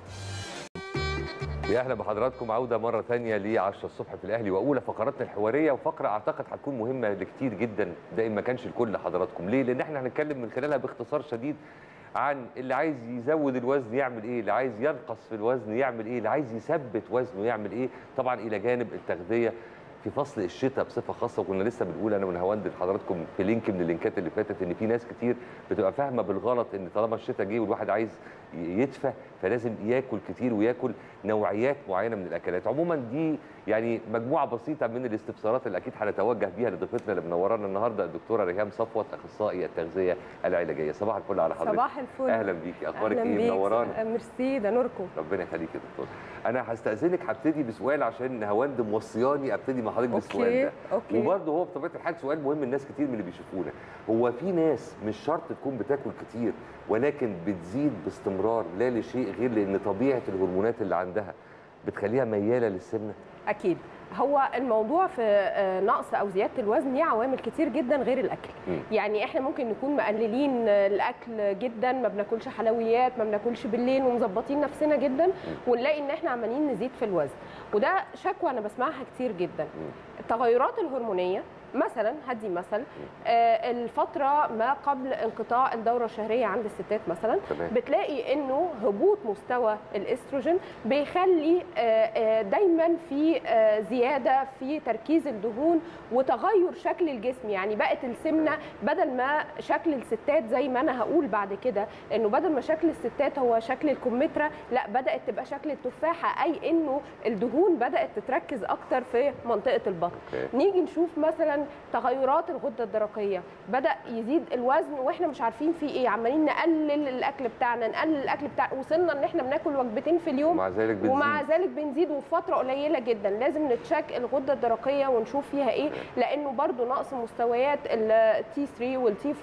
يا اهلا بحضراتكم عوده مره ثانيه ل 10 الصبح في الاهلي واولى فقراتنا الحواريه وفقره اعتقد هتكون مهمه لكتير جدا ده ان ما كانش لكل حضراتكم ليه لان احنا هنتكلم من خلالها باختصار شديد عن اللي عايز يزود الوزن يعمل ايه اللي عايز ينقص في الوزن يعمل ايه اللي عايز يثبت وزنه يعمل ايه طبعا الى جانب التغذيه في فصل الشتاء بصفه خاصه وكنا لسه بنقول انا ونهاوند لحضراتكم في لينك من اللينكات اللي فاتت ان في ناس كتير بتبقى فاهمه بالغلط ان طالما الشتاء جه والواحد عايز يدفى فلازم ياكل كتير وياكل نوعيات معينه من الاكلات عموما دي يعني مجموعه بسيطه من الاستفسارات اللي اكيد هنتوجه بيها لضيفتنا اللي منورانا النهارده الدكتوره ريهام صفوت اخصائي التغذيه العلاجيه صباح الفل على حضرتك صباح الفل اهلا بيكي اخبارك أهلاً ايه بيك. منورانا ميرسي ده نوركم ربنا يخليك يا دكتور انا هستاذنك هبتدي بسؤال عشان نهاوند موصياني ابتدي مع حضرتك بالسؤال اوكي ده اوكي وبرضه هو بطبيعه الحال سؤال مهم لناس كتير من اللي بيشوفونا هو في ناس مش شرط تكون بتاكل كتير ولكن بتزيد باستمرار لا لشيء غير لان طبيعه الهرمونات اللي عندها بتخليها مياله للسمنه اكيد هو الموضوع في آه، نقص او زياده الوزن ليه عوامل كتير جدا غير الاكل مم. يعني احنا ممكن نكون مقللين آه، الاكل جدا ما بناكلش حلويات ما بناكلش بالليل ومظبطين نفسنا جدا ونلاقي ان احنا عمالين نزيد في الوزن وده شكوى انا بسمعها كتير جدا التغيرات الهرمونيه مثلا هدي مثل آه، الفتره ما قبل انقطاع الدوره الشهريه عند الستات مثلا تمام بتلاقي انه هبوط مستوى الاستروجين بيخلي آه، آه، دايما في آه، زياده في تركيز الدهون وتغير شكل الجسم يعني بقت السمنه بدل ما شكل الستات زي ما انا هقول بعد كده انه بدل ما شكل الستات هو شكل الكمثرى لا بدات تبقى شكل التفاحه اي انه الدهون بدات تتركز اكتر في منطقه البطن اوكي نيجي نشوف مثلا تغيرات الغده الدرقيه بدا يزيد الوزن واحنا مش عارفين في ايه عمالين نقلل الاكل بتاعنا نقلل الاكل بتاعنا وصلنا ان احنا بناكل وجبتين في اليوم ومع ذلك بتزيد ومع ذلك بنزيد وفي فتره قليله جدا لازم نتشيك الغده الدرقيه ونشوف فيها ايه لانه برضو نقص مستويات التي 3 والتي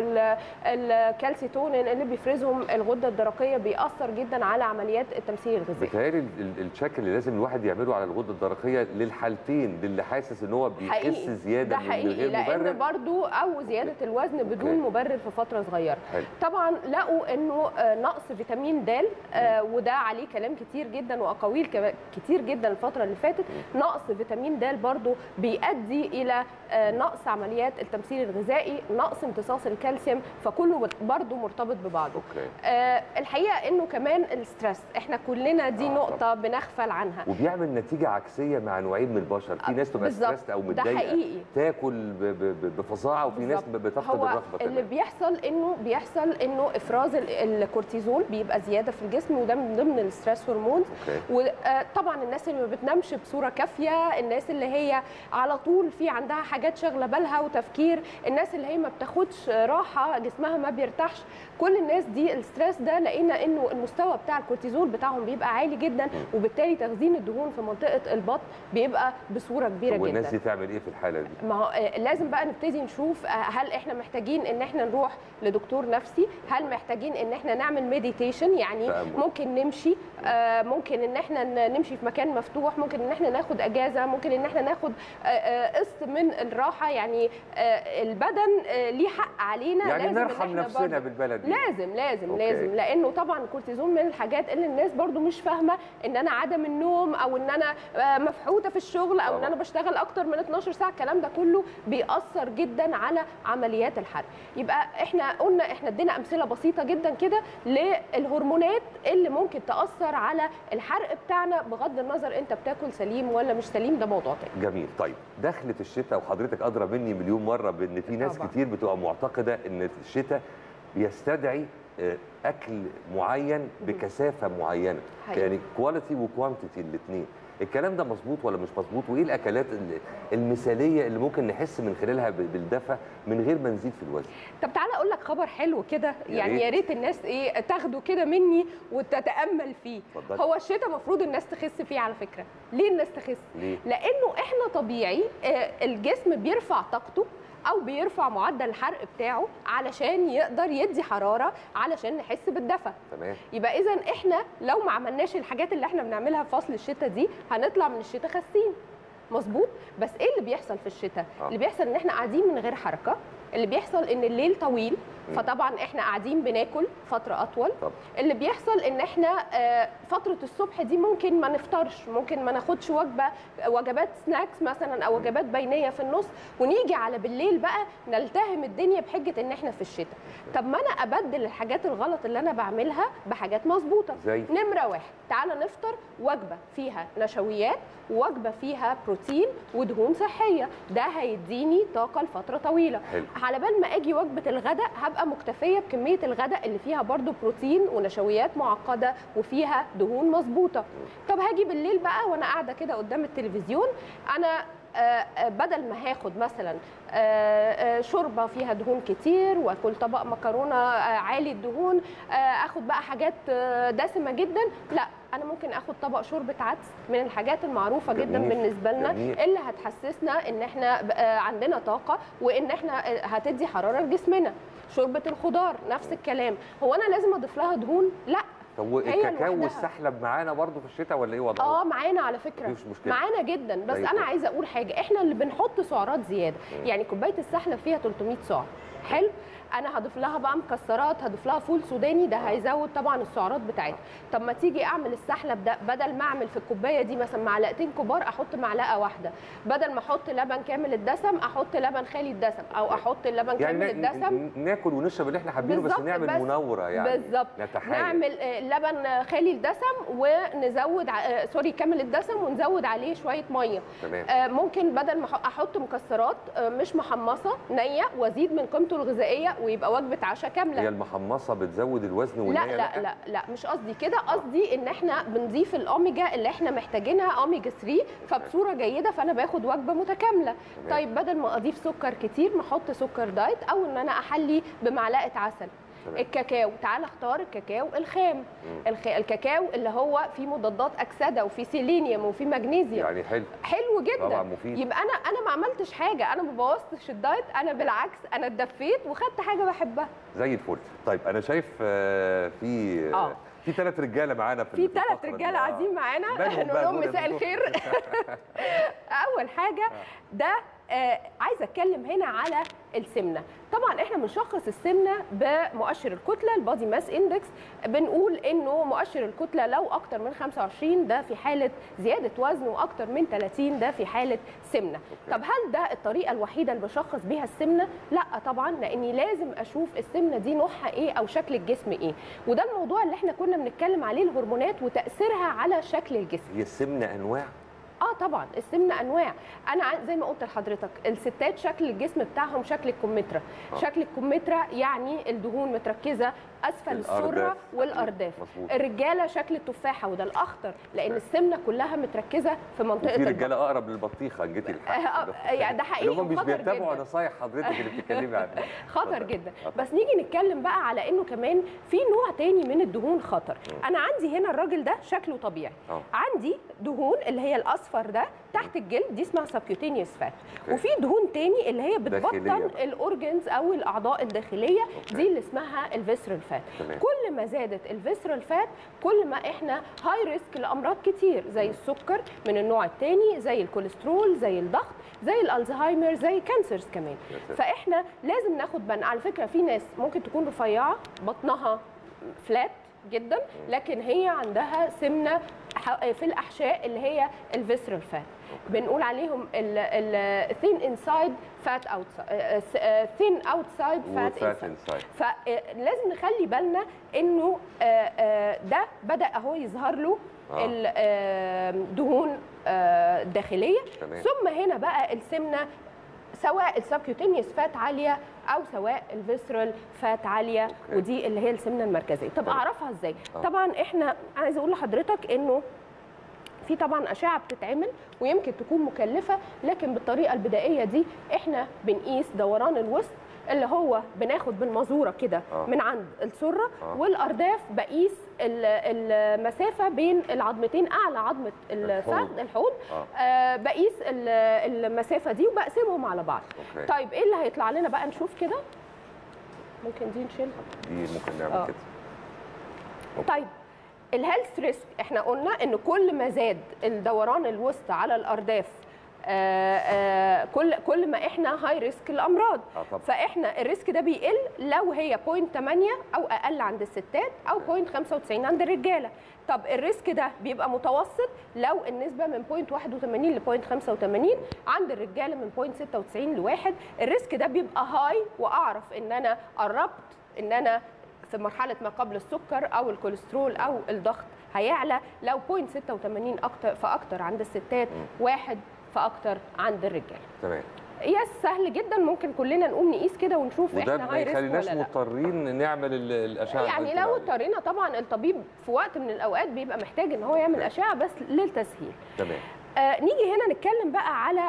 4 والكالسيتونين اللي بيفرزهم الغده الدرقيه بيأثر جدا على عمليات التمثيل الغذائي بيتهيألي ال- ال- الشكل اللي لازم الواحد يعمله على الغده الدرقيه للحالتين للي حاسس ان هو بيخس حقيقي زياده ده من حقيقي غير لان مبرر برضو او زياده الوزن بدون أوكي. مبرر في فتره صغيره حلو طبعا لقوا انه آه، نقص فيتامين د آه، وده عليه كلام كتير جدا واقاويل كما- كتير جدا الفتره اللي فاتت نقص فيتامين د برضو بيؤدي الى آه، نقص عمليات التمثيل الغذائي نقص امتصاص الكالسيوم فكله برضو مرتبط ببعضه اوكي آه، الحقيقه انه كمان الستريس احنا كلنا دي آه، نقطه بنغفل عنها وبيعمل نتيجه عكسيه مع نوعين من البشر في ناس تبقى بالظبط. ستريسد او ده متضايقه حقيقي تاكل ب- ب- ب- بفظاعه وفي ناس بالظبط. بتفقد هو الرغبه اللي تماما بيحصل انه بيحصل انه افراز ال- الكورتيزول بيبقى زياده في الجسم وده من ضمن الستريس هرمونز اوكي وطبعا الناس اللي ما بتنامش بصوره كافيه الناس اللي هي على طول في عندها حاجات شاغله بالها وتفكير الناس اللي هي ما بتاخدش راحه جسمها ما بيرتاحش كل الناس دي الستريس ده لقينا انه المستوى بتاع الكورتيزول بتاعهم بيبقى عالي جدا وبالتالي تخزين الدهون في منطقه البطن بيبقى بصوره كبيره طب والناس جدا دي تعمل ايه في الحاله دي؟ ما هو آه، لازم بقى نبتدي نشوف آه، هل احنا محتاجين ان احنا نروح لدكتور نفسي هل محتاجين ان احنا نعمل مديتيشن يعني تأمل. ممكن نمشي آه، ممكن ان احنا ن- نمشي في مكان مفتوح ممكن ان احنا ناخد اجازه ممكن ان احنا ناخد آه، آه، قسط من الراحه يعني آه، البدن آه، ليه حق علينا يعني لازم إن نرحم إحنا نفسنا برضه- بالبلدي لازم لازم أوكي. لازم لانه طبعا الكورتيزون من الحاجات اللي الناس برضو مش فاهمه ان انا عدم النوم او ان انا آه، مفحوته في الشغل او ان طبعاً. انا بشتغل اكتر من 12 ساعه الكلام ده كله بيأثر جدا على عمليات الحرق يبقى احنا قلنا احنا ادينا امثله بسيطه جدا كده للهرمونات اللي ممكن تأثر على الحرق بتاعنا بغض النظر انت بتاكل سليم ولا مش سليم ده موضوع تاني جميل طيب دخلت الشتاء وحضرتك ادرى مني مليون مره بان في ناس طبعاً. كتير بتبقى معتقده ان الشتاء بيستدعي آه، اكل معين بكثافه معينه حقيقي. يعني كواليتي وكوانتيتي الاثنين الكلام ده مظبوط ولا مش مظبوط وايه الاكلات ال- المثاليه اللي ممكن نحس من خلالها ب- بالدفى من غير ما نزيد في الوزن طب تعالى اقول لك خبر حلو كده يا يعني ريت. يا ريت الناس ايه تاخده كده مني وتتامل فيه اتفضلي. هو الشتاء المفروض الناس تخس فيه على فكره ليه الناس تخس ليه لانه احنا طبيعي آه، الجسم بيرفع طاقته او بيرفع معدل الحرق بتاعه علشان يقدر يدي حراره علشان نحس بالدفى تمام يبقى اذا احنا لو ما عملناش الحاجات اللي احنا بنعملها في فصل الشتاء دي هنطلع من الشتاء خاسين مظبوط بس ايه اللي بيحصل في الشتاء آه. اللي بيحصل ان احنا قاعدين من غير حركه اللي بيحصل ان الليل طويل مم. فطبعا احنا قاعدين بناكل فتره اطول طب اللي بيحصل ان احنا آه، فتره الصبح دي ممكن ما نفطرش ممكن ما ناخدش وجبه وجبات سناكس مثلا او وجبات بينيه في النص ونيجي على بالليل بقى نلتهم الدنيا بحجه ان احنا في الشتاء طب ما انا ابدل الحاجات الغلط اللي انا بعملها بحاجات مظبوطه زي نمره واحد تعالى نفطر وجبه فيها نشويات ووجبه فيها بروتين ودهون صحيه ده هيديني طاقه لفتره طويله حلو على بال ما اجي وجبه الغداء هبقى مكتفيه بكميه الغداء اللي فيها برضو بروتين ونشويات معقده وفيها دهون مظبوطه طب هاجي بالليل بقى وانا قاعده كده قدام التلفزيون انا آه، آه، بدل ما هاخد مثلا آه، آه، شوربه فيها دهون كتير واكل طبق مكرونه آه، عالي الدهون آه، اخد بقى حاجات آه، دسمه جدا لا انا ممكن اخد طبق شوربه عدس من الحاجات المعروفه جدا جميل، بالنسبه لنا جميل. اللي هتحسسنا ان احنا بقى عندنا طاقه وان احنا هتدي حراره لجسمنا شوربه الخضار نفس الكلام هو انا لازم اضيف لها دهون لا طب هي الكاكاو لوحدها. والسحلب معانا برضو في الشتاء ولا ايه وضعه؟ اه معانا على فكره مفيش مشكلة. معانا جدا بس زي انا الفل. عايزه اقول حاجه احنا اللي بنحط سعرات زياده مم. يعني كوبايه السحلب فيها 300 سعر حلو انا هضيف لها بقى مكسرات هضيف لها فول سوداني ده هيزود طبعا السعرات بتاعتها طب ما تيجي اعمل السحلب ده بدل ما اعمل في الكوبايه دي مثلا معلقتين كبار احط معلقه واحده بدل ما احط لبن كامل الدسم احط لبن خالي الدسم او احط اللبن يعني كامل نا- الدسم ن- ناكل ونشرب اللي احنا حابينه بس بالظبط، نعمل بس- منوره يعني بالظبط نتحايل نعمل آه، لبن خالي الدسم ونزود ع- آه، سوري كامل الدسم ونزود عليه شويه ميه تمام آه، ممكن بدل ما أح- احط مكسرات آه، مش محمصه نيه وازيد من قيمته الغذائيه ويبقى وجبه عشاء هي كامله المحمصه بتزود الوزن لا والنية لا لا لا مش قصدي كده قصدي ان احنا بنضيف الاوميجا اللي احنا محتاجينها اوميجا 3 فبصوره جيده فانا باخد وجبه متكامله تمام. طيب بدل ما اضيف سكر كتير ما احط سكر دايت او ان انا احلي بمعلقه عسل تمام. الكاكاو تعال اختار الكاكاو الخام الخ... الكاكاو اللي هو فيه مضادات اكسده وفيه سيلينيوم وفيه مغنيسيوم يعني حلو حلو جدا طبعا مفيد يبقى انا انا ما عملتش حاجه انا ما بوظتش الدايت انا بالعكس انا اتدفيت وخدت حاجه بحبها زي الفل طيب انا شايف آه، في آه. في ثلاث رجاله معانا في في الفقرة ثلاث دي. رجاله آه. قاعدين معانا مالهم بقى نقول لهم دول مساء اللي الخير اول حاجه ده آه عايزه اتكلم هنا على السمنه طبعا احنا بنشخص السمنه بمؤشر الكتله البادي ماس اندكس بنقول انه مؤشر الكتله لو اكتر من 25 ده في حاله زياده وزن واكتر من 30 ده في حاله سمنه طب هل ده الطريقه الوحيده اللي بشخص بيها السمنه لا طبعا لاني لازم اشوف السمنه دي نوعها ايه او شكل الجسم ايه وده الموضوع اللي احنا كنا بنتكلم عليه الهرمونات وتاثيرها على شكل الجسم هي السمنه انواع اه طبعا السمنه انواع انا ع- زي ما قلت لحضرتك الستات شكل الجسم بتاعهم شكل الكمثرى آه. شكل الكمثرى يعني الدهون متركزه اسفل السره الأرداف. والارداف مظبوط الرجاله شكل التفاحه وده الاخطر لان السمنه كلها متركزه في منطقه وفي البطن. رجاله اقرب للبطيخه ان جيتي آه، الحق آه، يعني ده حقيقي اللي هم مش وخطر بيتبعوا جداً. نصايح حضرتك اللي بتتكلمي عنها خطر اتفضل. جدا آه بس نيجي نتكلم بقى على انه كمان في نوع تاني من الدهون خطر انا عندي هنا الراجل ده شكله طبيعي آه. عندي دهون اللي هي الاصفر الاصفر ده تحت الجلد دي اسمها سبكيوتينيوس فات أوكي. وفي دهون تاني اللي هي داخلية بتبطن بقى. الاورجنز او الاعضاء الداخليه أوكي. دي اللي اسمها الفيسرال فات تمام. كل ما زادت الفيسرال فات كل ما احنا هاي ريسك لامراض كتير زي السكر من النوع الثاني زي الكوليسترول زي الضغط زي الالزهايمر زي كانسرز كمان يا ساتر. فاحنا لازم ناخد بالنا على فكره في ناس ممكن تكون رفيعه بطنها فلات جدا لكن هي عندها سمنه ح- في الاحشاء اللي هي الفيسرال فات بنقول عليهم الثين انسايد فات اوت ثين اوتسايد فات وفات انسايد انسايد فلازم نخلي بالنا انه آه، آه، ده بدا اهو يظهر له آه. الدهون الداخليه تمام. ثم هنا بقى السمنه سواء السبكيوتينيوس فات عاليه او سواء الفيسرال فات عاليه أوكي. ودي اللي هي السمنه المركزيه طب تمام. اعرفها ازاي آه. طبعا احنا عايزه اقول لحضرتك انه في طبعا اشعه بتتعمل ويمكن تكون مكلفه لكن بالطريقه البدائيه دي احنا بنقيس دوران الوسط اللي هو بناخد بالمزوره كده آه. من عند السره آه. والارداف بقيس ال- المسافه بين العظمتين اعلى عظمه الفخذ الحوض. الحوض آه. آه بقيس ال- المسافه دي وبقسمهم على بعض أوكي. طيب ايه اللي هيطلع لنا بقى نشوف كده ممكن دي نشيلها دي ممكن نعمل آه. كده طيب الهيلث ريسك احنا قلنا ان كل ما زاد الدوران الوسطى على الارداف آه، آه، كل كل ما احنا هاي ريسك الامراض آه طبعا. فاحنا الريسك ده بيقل لو هي 0.8 او اقل عند الستات او 0.95 عند الرجاله طب الريسك ده بيبقى متوسط لو النسبه من 0.81 ل 0.85 عند الرجاله من 0.96 ل 1 الريسك ده بيبقى هاي واعرف ان انا قربت ان انا في مرحله ما قبل السكر او الكوليسترول او الضغط هيعلى لو 0.86 اكتر فاكتر عند الستات واحد فاكتر عند الرجاله تمام قياس سهل جدا ممكن كلنا نقوم نقيس كده ونشوف وده احنا ما هاي ريسك يخليناش ولا لا مضطرين نعمل ال- الاشعه اللي يعني قلت لو عليها. اضطرينا طبعا الطبيب في وقت من الاوقات بيبقى محتاج ان هو يعمل أوكي. اشعه بس للتسهيل تمام آه نيجي هنا نتكلم بقى على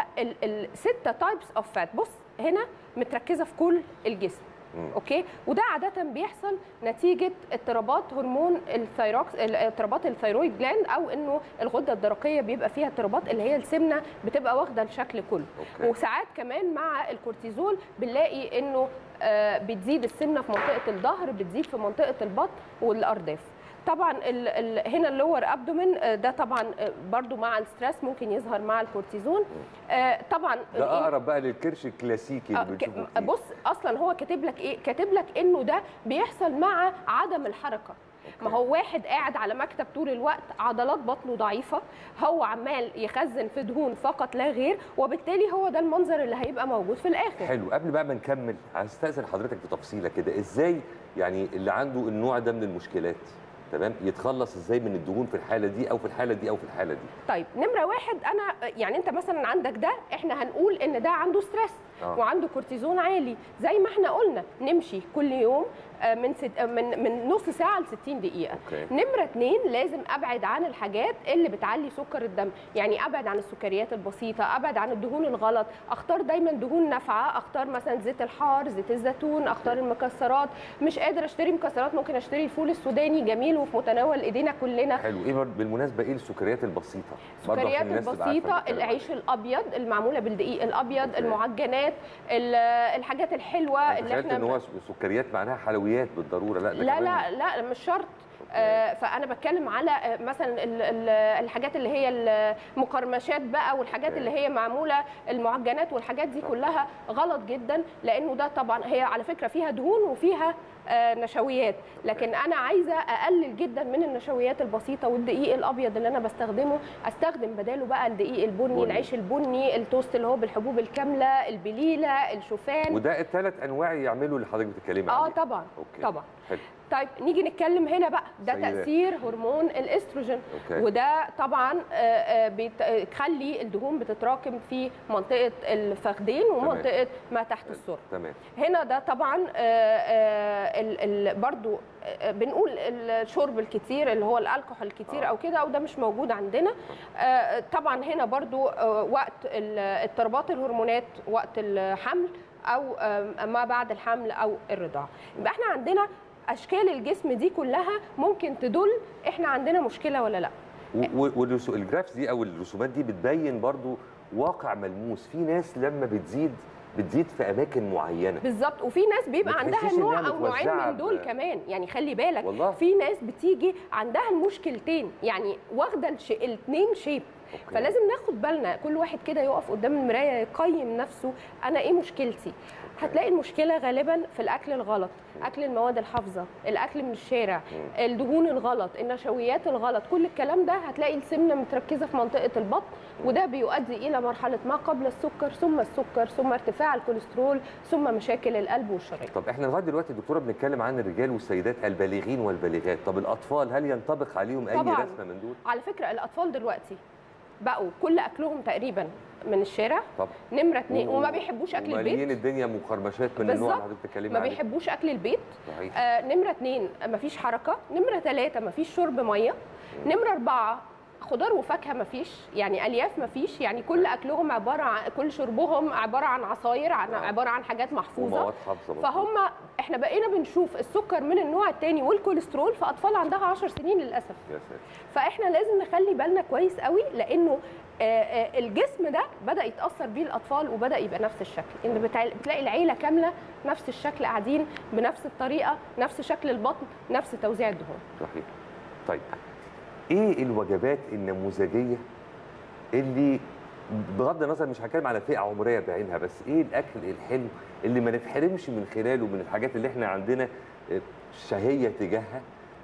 الستة تايبس اوف فات بص هنا متركزه في كل الجسم مم. اوكي وده عاده بيحصل نتيجه اضطرابات هرمون الثيروكس اضطرابات الثيرويد جلاند او انه الغده الدرقيه بيبقى فيها اضطرابات اللي هي السمنه بتبقى واخده الشكل كله أوكي. وساعات كمان مع الكورتيزول بنلاقي انه آه، بتزيد السمنه في منطقه الظهر بتزيد في منطقه البطن والارداف طبعا ال ال هنا اللور ابدومين ده طبعا آه، برضو مع الستريس ممكن يظهر مع الكورتيزون آه، طبعا ده اقرب بقى للكرش الكلاسيكي آه، اللي ك- بنشوفه كتير. بص اصلا هو كاتب لك ايه كاتب لك انه ده بيحصل مع عدم الحركه ما هو واحد قاعد على مكتب طول الوقت عضلات بطنه ضعيفه هو عمال يخزن في دهون فقط لا غير وبالتالي هو ده المنظر اللي هيبقى موجود في الاخر حلو قبل بقى ما نكمل هستأذن حضرتك في تفصيله كده ازاي يعني اللي عنده النوع ده من المشكلات تمام يتخلص ازاي من الدهون في الحاله دي او في الحاله دي او في الحاله دي طيب نمره واحد انا يعني انت مثلا عندك ده احنا هنقول ان ده عنده ستريس آه. وعنده كورتيزون عالي زي ما احنا قلنا نمشي كل يوم آه، من ست آه، من من نص ساعه ل 60 دقيقه أوكي. نمره اتنين لازم ابعد عن الحاجات اللي بتعلي سكر الدم يعني ابعد عن السكريات البسيطه ابعد عن الدهون الغلط اختار دايما دهون نافعه اختار مثلا زيت الحار زيت الزيتون اختار المكسرات مش قادر اشتري مكسرات ممكن اشتري الفول السوداني جميل وفي متناول ايدينا كلنا حلو ايه برضه بالمناسبه ايه السكريات البسيطه برضه عشان السكريات الناس تبقى عارفة البسيطه بنتكلم العيش عليه. الابيض المعموله بالدقيق الابيض أوكي. المعجنات ال- الحاجات الحلوه أنا اللي تخيلت احنا ان هو سكريات معناها حلويات بالضروره لا ده لا كمان لا لا مش شرط آه، فانا بتكلم على آه، مثلا ال- ال- الحاجات اللي هي المقرمشات بقى والحاجات أوكي. اللي هي معموله المعجنات والحاجات دي كلها غلط جدا لانه ده طبعا هي على فكره فيها دهون وفيها آه، نشويات لكن انا عايزه اقلل جدا من النشويات البسيطه والدقيق الابيض اللي انا بستخدمه استخدم بداله بقى الدقيق البني بني. العيش البني التوست اللي هو بالحبوب الكامله البليله الشوفان وده الثلاث انواع يعملوا اللي حضرتك بتتكلمي اه عليه طبعا أوكي. طبعا حلو طيب نيجي نتكلم هنا بقى ده سيدات. تاثير هرمون الاستروجين أوكي. وده طبعا آه، آه، بيت- آه، بيخلي الدهون بتتراكم في منطقه الفخذين ومنطقه ما تحت السره تمام هنا ده طبعا آه، آه، ال- ال- برضو آه، بنقول الشرب الكتير اللي هو الكحول الكتير آه. او كده وده مش موجود عندنا آه، طبعا هنا برضو آه، وقت ال- اضطرابات الهرمونات وقت الحمل او آه، ما بعد الحمل او الرضاعه يبقى احنا عندنا اشكال الجسم دي كلها ممكن تدل احنا عندنا مشكله ولا لا والجرافس دي او الرسومات دي بتبين برضو واقع ملموس في ناس لما بتزيد بتزيد في اماكن معينه بالظبط وفي ناس بيبقى ما عندها تحسيش إنها نوع او نوعين متوزعة من دول ب- كمان يعني خلي بالك والله. في ناس بتيجي عندها المشكلتين يعني واخده الش... الاثنين شيب أوكي. فلازم ناخد بالنا كل واحد كده يقف قدام المرايه يقيم نفسه انا ايه مشكلتي هتلاقي المشكله غالبا في الاكل الغلط اكل المواد الحافظه الاكل من الشارع الدهون الغلط النشويات الغلط كل الكلام ده هتلاقي السمنه متركزه في منطقه البطن وده بيؤدي الى مرحله ما قبل السكر ثم السكر ثم ارتفاع الكوليسترول ثم مشاكل القلب والشرايين طب احنا لغايه دلوقتي دكتوره بنتكلم عن الرجال والسيدات البالغين والبالغات طب الاطفال هل ينطبق عليهم اي طبعاً. رسمه من دول على فكره الاطفال دلوقتي بقوا كل اكلهم تقريبا من الشارع طبعا نمره اتنين وما بيحبوش اكل وماليين البيت الدنيا مقرمشات من النوع اللي بالظبط. حضرتك بتتكلمي ما عليه بيحبوش اكل البيت صحيح آه نمره اتنين مفيش حركه نمره ثلاثه مفيش شرب ميه نمره اربعه خضار وفاكهه مفيش يعني الياف مفيش يعني كل اكلهم عباره عن كل شربهم عباره عن عصاير عن عباره عن حاجات محفوظه ومواد حافظه مظبوط. فهم احنا بقينا بنشوف السكر من النوع الثاني والكوليسترول في اطفال عندها 10 سنين للاسف يا ساتر فاحنا لازم نخلي بالنا كويس قوي لانه آه، آه، الجسم ده بدا يتاثر بيه الاطفال وبدا يبقى نفس الشكل ان بتع- بتلاقي العيله كامله نفس الشكل قاعدين بنفس الطريقه نفس شكل البطن نفس توزيع الدهون صحيح طيب ايه الوجبات النموذجيه اللي بغض النظر مش هتكلم على فئه عمريه بعينها بس ايه الاكل الحلو اللي ما نتحرمش من خلاله من الحاجات اللي احنا عندنا آه، شهيه تجاهها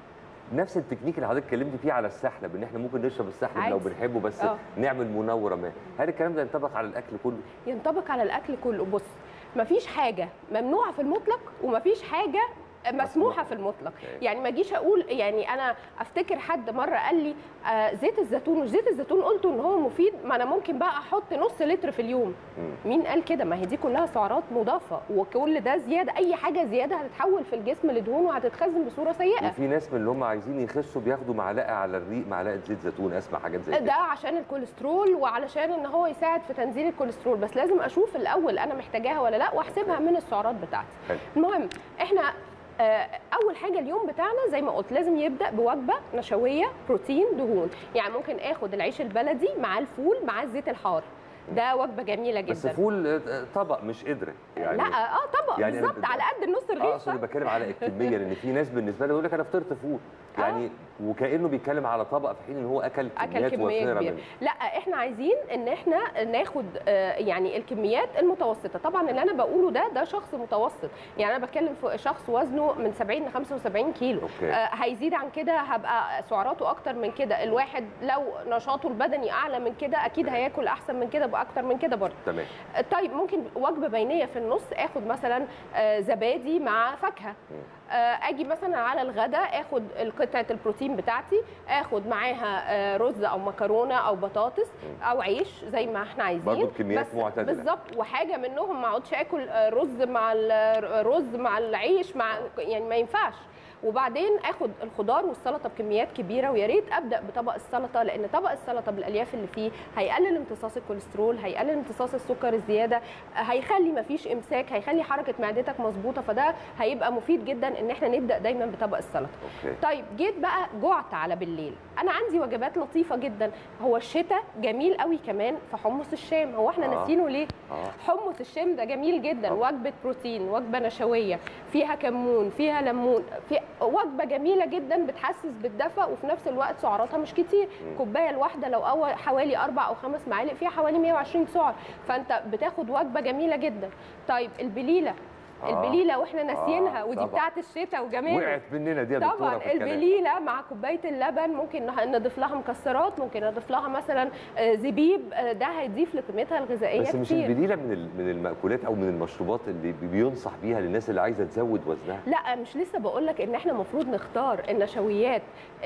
نفس التكنيك اللي حضرتك اتكلمتي فيه على السحلب ان احنا ممكن نشرب السحلب لو عادي. بنحبه بس آه. نعمل منوره ما هل الكلام ده ينطبق على الاكل كله ينطبق على الاكل كله بص مفيش حاجه ممنوعه في المطلق ومفيش حاجه مسموحه في المطلق أوكي. يعني ما اجيش اقول يعني انا افتكر حد مره قال لي آه زيت الزيتون مش زيت الزيتون قلت ان هو مفيد ما انا ممكن بقى احط نص لتر في اليوم مم. مين قال كده ما هي دي كلها سعرات مضافه وكل ده زياده اي حاجه زياده هتتحول في الجسم لدهون وهتتخزن بصوره سيئه وفي ناس من اللي هم عايزين يخسوا بياخدوا معلقه على الريق معلقه زيت زيتون اسمع حاجات زي ده كده عشان الكوليسترول وعلشان ان هو يساعد في تنزيل الكوليسترول بس لازم اشوف الاول انا محتاجاها ولا لا واحسبها من السعرات بتاعتي حلو. المهم احنا آه، اول حاجه اليوم بتاعنا زي ما قلت لازم يبدا بوجبه نشويه بروتين دهون يعني ممكن اخد العيش البلدي مع الفول مع الزيت الحار ده وجبه جميله جدا بس فول آه، طبق مش قدره يعني لا اه طبق يعني أنا بالظبط ب- على قد النص اه رغيف اقصد بتكلم على الكميه لان في ناس بالنسبه له يقول لك انا فطرت فول يعني وكانه بيتكلم على طبق في حين ان هو اكل اكل كميات كميه وافره كبيره منه لا احنا عايزين ان احنا ناخد آه، يعني الكميات المتوسطه طبعا اللي انا بقوله ده ده شخص متوسط يعني انا بتكلم في شخص وزنه من 70 ل 75 كيلو أوكي. آه، هيزيد عن كده هبقى سعراته اكتر من كده الواحد لو نشاطه البدني اعلى من كده اكيد هياكل احسن من كده باكتر من كده برضه تمام طيب ممكن وجبه بينيه في النص اخد مثلا آه، زبادي مع فاكهه آه، اجي مثلا على الغداء اخد قطعه البروتين بتاعتي اخد معاها آه، رز او مكرونه او بطاطس او عيش زي ما احنا عايزين برضو بكميات بس معتدلة. بالظبط وحاجه منهم ما اقعدش اكل آه، رز مع الرز مع العيش مع يعني ما ينفعش وبعدين اخد الخضار والسلطه بكميات كبيره ويا ريت ابدا بطبق السلطه لان طبق السلطه بالالياف اللي فيه هيقلل امتصاص الكوليسترول هيقلل امتصاص السكر الزياده هيخلي مفيش امساك هيخلي حركه معدتك مظبوطه فده هيبقى مفيد جدا ان احنا نبدا دايما بطبق السلطه اوكي طيب جيت بقى جعت على بالليل انا عندي وجبات لطيفه جدا هو الشتاء جميل قوي كمان في حمص الشام هو احنا آه. ناسينه ليه اه حمص الشام ده جميل جدا طبعا. وجبه بروتين وجبه نشويه فيها كمون فيها ليمون في وجبه جميله جدا بتحسس بالدفى وفي نفس الوقت سعراتها مش كتير كوبايه الواحده لو اول حوالي اربع او خمس معالق فيها حوالي 120 سعر فانت بتاخد وجبه جميله جدا طيب البليله آه. البليله واحنا ناسيينها آه، ودي طبعا. بتاعت الشتاء وجمال وقعت مننا دي يا دكتوره طبعا في الكلام البليله مع كوبايه اللبن ممكن نه- نضيف لها مكسرات ممكن نضيف لها مثلا آه، زبيب آه، ده هيضيف لقيمتها الغذائيه بس مش كتير البليله من ال- من المأكولات او من المشروبات اللي بي- بينصح بيها للناس اللي عايزه تزود وزنها لا مش لسه بقول لك ان احنا المفروض نختار النشويات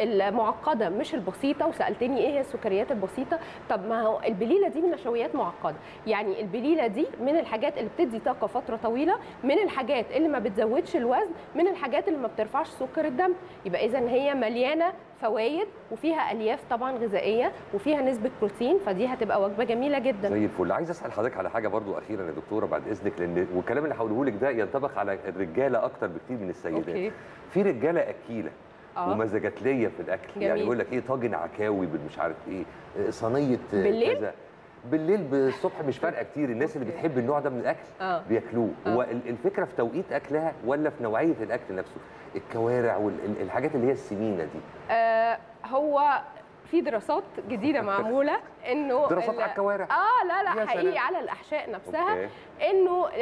المعقده مش البسيطه وسالتني ايه هي السكريات البسيطه طب ما هو البليله دي من نشويات معقده يعني البليله دي من الحاجات اللي بتدي طاقه فتره طويله من الحاجات اللي ما بتزودش الوزن من الحاجات اللي ما بترفعش سكر الدم يبقى اذا هي مليانه فوائد وفيها الياف طبعا غذائيه وفيها نسبه بروتين فدي هتبقى وجبه جميله جدا زي الفل عايز اسال حضرتك على حاجه برضو اخيرا يا دكتوره بعد اذنك لان والكلام اللي هقوله لك ده ينطبق على الرجاله اكتر بكتير من السيدات أوكي. في رجاله اكيله آه. ومزاجاتليه في الاكل جميل. يعني يقول لك ايه طاجن عكاوي بالمش عارف ايه آه، صينيه آه، بالليل؟ كذا بالليل بالصبح مش فارقه كتير الناس اللي بتحب النوع ده من الاكل آه. بياكلوه آه. هو ال- الفكره في توقيت اكلها ولا في نوعيه الاكل نفسه الكوارع والحاجات اللي هي السمينه دي آه هو في دراسات جديده معموله انه دراسات ال- على الكوارع اه لا يا لا سلام. حقيقي على الاحشاء نفسها أوكي. انه آه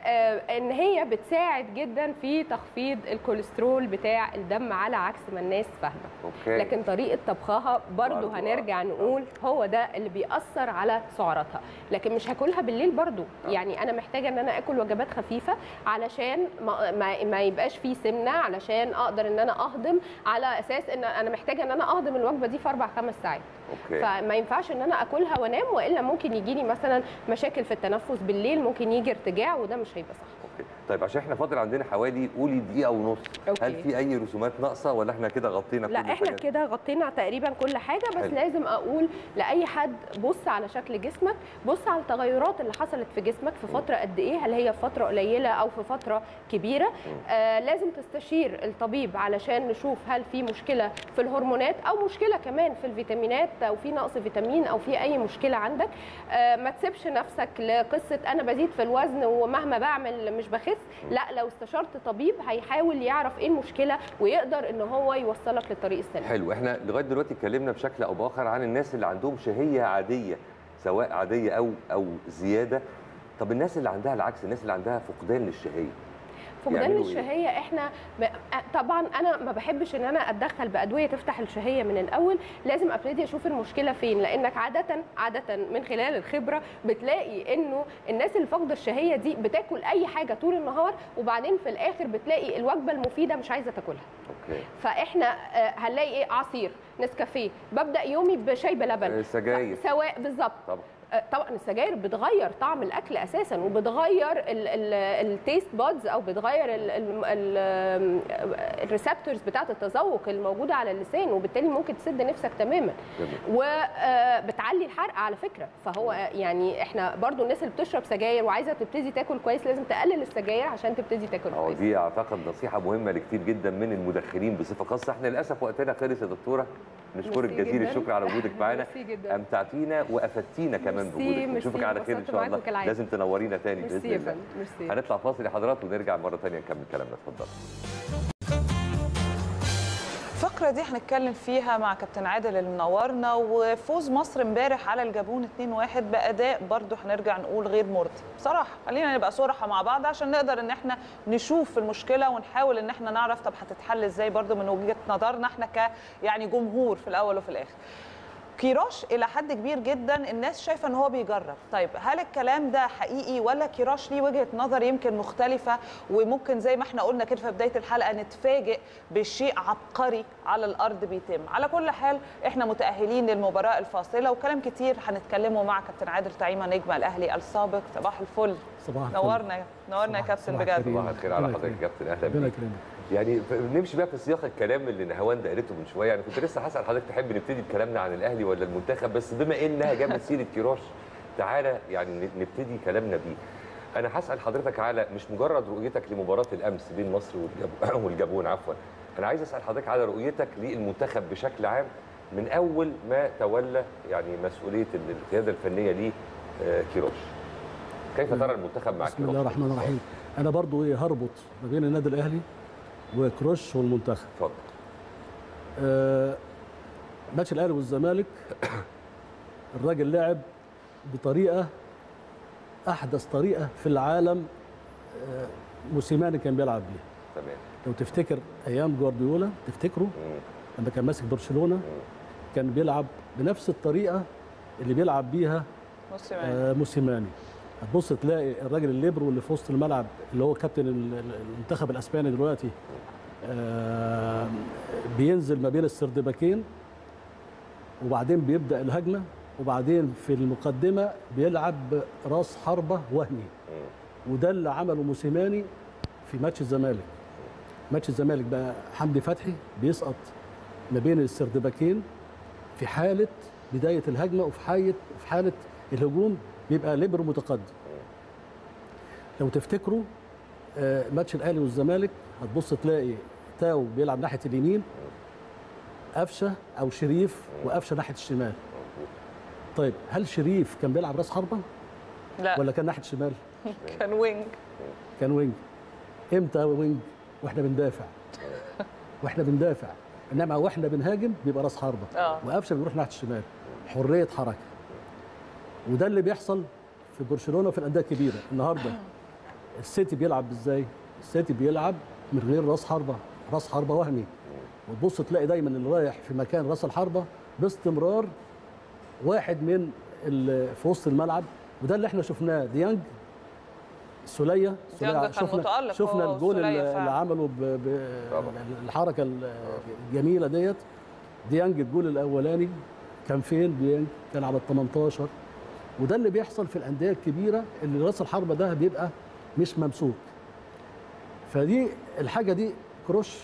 آه ان هي بتساعد جدا في تخفيض الكوليسترول بتاع الدم على عكس ما الناس فاهمه اوكي لكن طريقه طبخها برضو برضو، آه. هنرجع نقول هو ده اللي بيأثر على سعراتها لكن مش هاكلها بالليل برضو يعني انا محتاجه ان انا اكل وجبات خفيفه علشان ما, ما, ما يبقاش فيه سمنه علشان اقدر ان انا اهضم على اساس ان انا محتاجه ان انا اهضم الوجبه دي في اربع خمس ساعات اوكي فما ينفعش ان انا اكلها وانام والا ممكن يجي لي مثلا مشاكل في التنفس بالليل ممكن يجي ارتجاع وده مش هيبقى صح اوكي طيب عشان احنا فاضل عندنا حوالي قولي دقيقه ونص أوكي. هل في اي رسومات ناقصه ولا احنا كده غطينا كل لا احنا الحاجات؟ كده غطينا تقريبا كل حاجه بس حلو. لازم اقول لاي حد بص على شكل جسمك بص على التغيرات اللي حصلت في جسمك في فتره قد ايه هل هي في فتره قليله او في فتره كبيره آه لازم تستشير الطبيب علشان نشوف هل في مشكله في الهرمونات او مشكله كمان في الفيتامينات او في نقص فيتامين او في اي مشكله عندك آه ما تسيبش نفسك لقصه انا بزيد في الوزن ومهما بعمل مش بخس لا لو استشرت طبيب هيحاول يعرف ايه المشكله ويقدر ان هو يوصلك للطريق السليم حلو احنا لغايه دلوقتي اتكلمنا بشكل او باخر عن الناس اللي عندهم شهيه عاديه سواء عاديه او او زياده طب الناس اللي عندها العكس الناس اللي عندها فقدان للشهيه فقدان يعملوا إيه؟ الشهيه احنا ب... طبعا انا ما بحبش ان انا اتدخل بادويه تفتح الشهيه من الاول لازم ابتدي اشوف المشكله فين لانك عاده عاده من خلال الخبره بتلاقي انه الناس اللي فاقده الشهيه دي بتاكل اي حاجه طول النهار وبعدين في الاخر بتلاقي الوجبه المفيده مش عايزه تاكلها اوكي فاحنا آه، هنلاقي ايه عصير نسكافيه ببدا يومي بشاي بلبن آه، سجاير. ف- سواء بالظبط طبعا آه، طبعا السجاير بتغير طعم الاكل اساسا وبتغير التيست بادز او بتغير الريسبتورز بتاعه التذوق الموجوده على اللسان وبالتالي ممكن تسد نفسك تماما جميل. وبتعلي الحرق على فكره فهو يعني احنا برضو الناس اللي بتشرب سجاير وعايزه تبتدي تاكل كويس لازم تقلل السجاير عشان تبتدي تاكل اه كويس دي اعتقد نصيحه مهمه لكتير جدا من المدخنين بصفه خاصه احنا للاسف وقتنا خلص يا دكتوره نشكرك ميرسي جزيل جداً. الشكر على وجودك معانا ميرسي جدا امتعتينا وافدتينا كمان ميرسي، بوجودك ميرسي، نشوفك على خير ان انبسطت شاء الله معاكم كالعادة. لازم تنورينا تاني باذن ميرسي يا الله فندم ميرسي هنطلع فاصل يا حضرات ونرجع مره تانية نكمل كلامنا اتفضل الفقرة دي هنتكلم فيها مع كابتن عادل اللي منورنا وفوز مصر امبارح على الجابون 2-1 بأداء برضو هنرجع نقول غير مرضي بصراحة خلينا نبقى صراحة مع بعض عشان نقدر ان احنا نشوف المشكلة ونحاول ان احنا نعرف طب هتتحل ازاي برضو من وجهة نظرنا احنا ك يعني جمهور في الاول وفي الاخر كيروش الى حد كبير جدا الناس شايفه ان هو بيجرب طيب هل الكلام ده حقيقي ولا كيروش ليه وجهه نظر يمكن مختلفه وممكن زي ما احنا قلنا كده في بدايه الحلقه نتفاجئ بشيء عبقري على الارض بيتم على كل حال احنا متاهلين للمباراه الفاصله وكلام كتير هنتكلمه مع كابتن عادل طعيمه نجم الاهلي السابق صباح الفل صباح الفل. نورنا نورنا يا صباح- كابتن صباح بجد الخير. صباح الخير على ربنا حضرتك يا يكرمك. كابتن اهلا ربنا بيك يكرمك يعني ف- نمشي بقى في سياق الكلام اللي نهاوند قالته من شويه يعني كنت لسه هسال حضرتك تحب نبتدي بكلامنا عن الاهلي ولا المنتخب بس بما انها جابت سيره كيروش تعالى يعني ن- نبتدي كلامنا بيه انا هسال حضرتك على مش مجرد رؤيتك لمباراه الامس بين مصر والجاب- والجابون عفوا انا عايز اسال حضرتك على رؤيتك للمنتخب بشكل عام من اول ما تولى يعني مسؤوليه ال- القياده الفنيه ليه آه، كيروش كيف ترى المنتخب مع بسم كيروش الله الرحمن الرحيم انا برضو ايه هربط ما بين النادي الاهلي وكروش والمنتخب اتفضل آه ماتش الاهلي والزمالك الراجل لعب بطريقه احدث طريقه في العالم آه موسيماني كان بيلعب بيها تمام لو تفتكر ايام جوارديولا تفتكروا مم. لما كان ماسك برشلونه كان بيلعب بنفس الطريقه اللي بيلعب بيها موسيماني آه، موسيماني هتبص تلاقي الراجل الليبرو اللي في وسط الملعب اللي هو كابتن ال- ال- المنتخب الاسباني دلوقتي آه، بينزل ما بين السردباكين وبعدين بيبدا الهجمه وبعدين في المقدمه بيلعب راس حربه وهمي وده اللي عمله موسيماني في ماتش الزمالك ماتش الزمالك بقى حمدي فتحي بيسقط ما بين السردباكين في حاله بدايه الهجمه وفي حاله في حاله الهجوم بيبقى ليبرو متقدم لو تفتكروا آه، ماتش الاهلي والزمالك هتبص تلاقي تاو بيلعب ناحيه اليمين قفشه او شريف وقفشه ناحيه الشمال طيب هل شريف كان بيلعب راس حربه لا ولا كان ناحيه الشمال كان وينج كان وينج امتى وينج واحنا بندافع واحنا بندافع انما واحنا بنهاجم بيبقى راس حربه اه وقفشه بيروح ناحيه الشمال حريه حركه وده اللي بيحصل في برشلونه وفي الانديه الكبيره النهارده السيتي بيلعب ازاي السيتي بيلعب من غير راس حربه راس حربه وهمي وتبص تلاقي دايما اللي رايح في مكان راس الحربه باستمرار واحد من ال- في وسط الملعب وده اللي احنا شفناه ديانج سوليه ديانج كان شفنا متألق شفنا هو الجول وسولية اللي فعلا. اللي عمله ب... ب... طبعا. الحركه الجميله ديت ديانج الجول الاولاني كان فين ديانج كان على ال 18 وده اللي بيحصل في الانديه الكبيره اللي راس الحربه ده بيبقى مش ممسوك فدي الحاجه دي كروش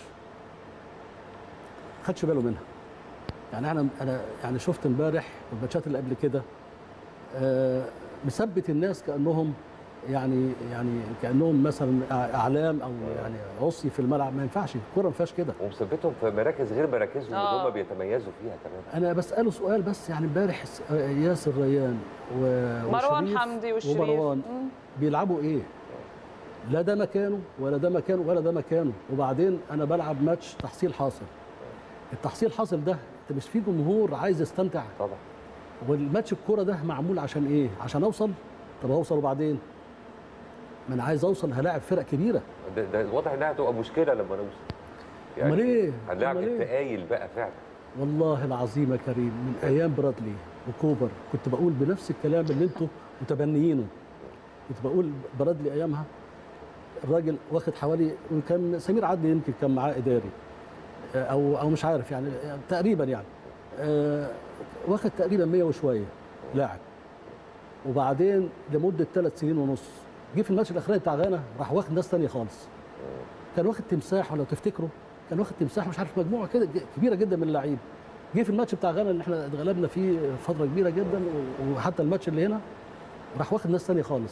خدش باله منها يعني انا انا يعني شفت امبارح والماتشات اللي قبل كده آه، مثبت الناس كانهم يعني يعني كانهم مثلا اعلام او يعني عصي في الملعب ما ينفعش الكوره ما فيهاش كده ومثبتهم في مراكز غير مراكزهم اللي آه. هم بيتميزوا فيها كمان انا بساله سؤال بس يعني امبارح س- آه، ياسر ريان و- مروان وشريف حمدي والشريف ومروان مم. بيلعبوا ايه؟ لا ده مكانه ولا ده مكانه ولا ده مكانه وبعدين انا بلعب ماتش تحصيل حاصل التحصيل حاصل ده انت مش في جمهور عايز يستمتع طبعا والماتش الكوره ده معمول عشان ايه؟ عشان اوصل طب اوصل وبعدين ما انا عايز اوصل هلاعب فرق كبيره ده, ده واضح انها هتبقى مشكله لما نوصل امال ايه؟ هنلاعب أمال إيه؟ التقايل بقى فعلا والله العظيم يا كريم من ايام برادلي وكوبر كنت بقول بنفس الكلام اللي انتوا متبنيينه كنت بقول برادلي ايامها الراجل واخد حوالي كان سمير عدلي يمكن كان معاه اداري آه، او او مش عارف يعني آه، تقريبا يعني آه، واخد تقريبا 100 وشويه لاعب وبعدين لمده ثلاث سنين ونص جه في الماتش الاخراني بتاع غانا راح واخد ناس ثانيه خالص كان واخد تمساح ولا تفتكروا كان واخد تمساح مش عارف مجموعه كده ج- كبيره جدا من اللعيبه جه في الماتش بتاع غانا اللي احنا اتغلبنا فيه فتره كبيره جدا و- وحتى الماتش اللي هنا راح واخد ناس ثانيه خالص